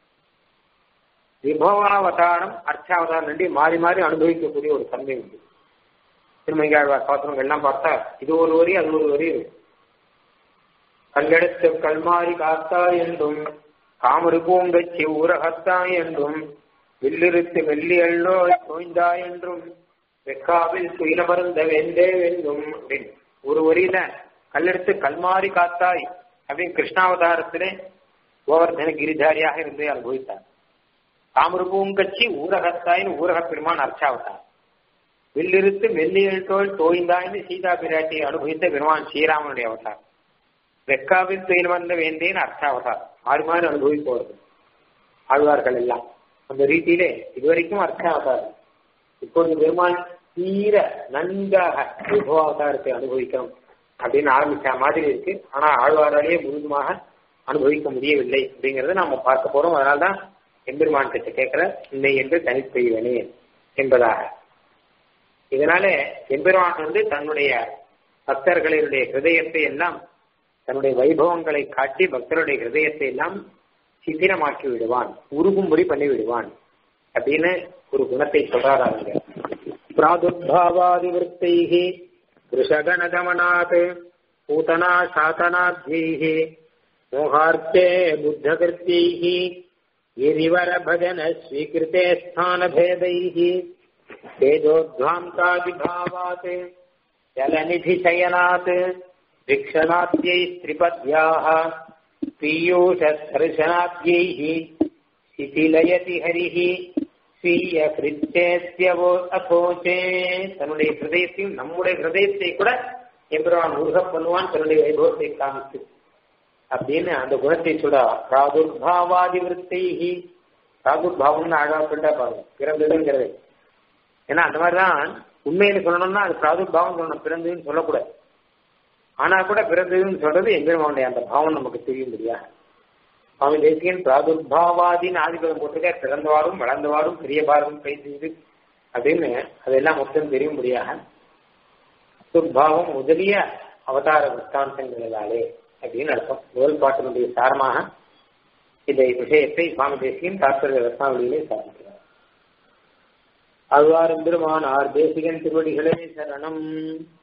விபவாவதாரம் அர்ச்சாவதாரம் ரெண்டி மாறி மாறி அனுபவிக்கக்கூடிய ஒரு தன்மை உண்டு திருமங்காழ்வார் பாத்திரங்கள் எல்லாம் பார்த்தா இது ஒரு வரி அது ஒரு வரி கல்லெடுத்து கல்மாரி காத்தா என்றும் காமரு பூங்கச்சி ஊரகத்தாய் என்றும் வில்லிருத்து வெள்ளி எள்ளோ தோய்ந்தாய் என்றும் வெக்காவில் துயில மருந்த வேண்டே வேண்டும் அப்படின்னு ஒரு வரியில கல்லெடுத்து கல்மாரி காத்தாய் அப்படின்னு கிருஷ்ணாவதாரத்திலே கோவர்தன கிரிதாரியாக இருந்து அனுபவித்தார் தாமரு பூங்கச்சி ஊரகத்தாயின்னு ஊரக பெருமான் அர்ச்சாவதார் வில்லிருத்து மெல்லியல் தோல் தோய்ந்தாய்னு சீதா பிராட்டியை அனுபவித்த பெருமான் ஸ்ரீராமனுடைய அவதார் வெக்காவில் துயில் வந்த வேண்டேன்னு அர்ச்சாவதார் ஆறு மாதிரி அனுபவிப்பவர்கள் ஆழ்வார்கள் எல்லாம் அந்த ரீதியிலே இதுவரைக்கும் அர்ச்சாவதாரம் இப்பொழுது பெருமாள் தீர நன்காக விபவாவதாரத்தை அனுபவிக்கணும் அப்படின்னு ஆரம்பிச்ச மாதிரி இருக்கு ஆனா ஆழ்வாராலேயே முழுதுமாக அனுபவிக்க முடியவில்லை அப்படிங்கறத நாம பார்க்க போறோம் அதனால்தான் எம்பெருமான் கிட்ட கேட்கிற இல்லை என்று தனிப்பெய்வனே என்பதாக இதனால எம்பெருமான் வந்து தன்னுடைய பக்தர்களுடைய ஹிருதயத்தை எல்லாம் தன்னுடைய வைபவங்களை காட்டி பக்தருடைய ஹிருதயத்தை எல்லாம் சித்திரமாக்கி விடுவான் உருகும்படி பண்ணி விடுவான் அப்படின்னு ஒரு குணத்தை சொல்றாராங்க பிராதுர்பாவாதிவృத்தைः वृषगणगमनात् पूतना शासनाद्यैः मोहार्थे बुद्धकृत्यैः गिरिवरभजन स्वीकृते स्थानभेदैः तेजोध्वान्तादिभावात् जलनिधिशयनात् भिक्षणाद्यैस्त्रिपद्याः पीयूषस्पर्शनाद्यैः शिथिलयति हरिः ஸ்வீய கிருத்தேத்தியவோ அசோச்சே தன்னுடைய ஹிருதயத்தையும் நம்முடைய ஹிருதயத்தை கூட எம்பெருமான் உருக பண்ணுவான் தன்னுடைய வைபவத்தை காமித்து அப்படின்னு அந்த குணத்தை சொல்ற பிராதுர்பாவாதி விற்த்தைஹி பிராதுர்பாவம்னு அழகா சொல்லிட்டா பாருங்க பிறந்ததுங்கிறது ஏன்னா அந்த மாதிரிதான் உண்மையில சொல்லணும்னா அது பிராதுர்பாவம் சொல்லணும் பிறந்ததுன்னு சொல்லக்கூடாது ஆனா கூட பிறந்ததுன்னு சொல்றது எம்பெருமானுடைய அந்த பாவம் நமக்கு தெரியும் இல்லையா சுவாமி தேசியன் பிராதுர்பாவாதின்னு ஆதிபதம் போட்டிருக்க பிறந்தவாறும் வளர்ந்தவாறும் பெரிய பாரதம் கை செய்து அப்படின்னு அதெல்லாம் மொத்தம் தெரியும்படியாக துர்பாவம் முதலிய அவதார விற்த்தாந்தங்களாலே அப்படின்னு அர்த்தம் முதல் பாட்டினுடைய சாரமாக இந்த விஷயத்தை சுவாமி தேசிகன் தாற்பரிய ரத்னாவளியிலே சாதிக்கிறார் அவ்வாறு பெருமானார் தேசிகன் திருவடிகளே சரணம்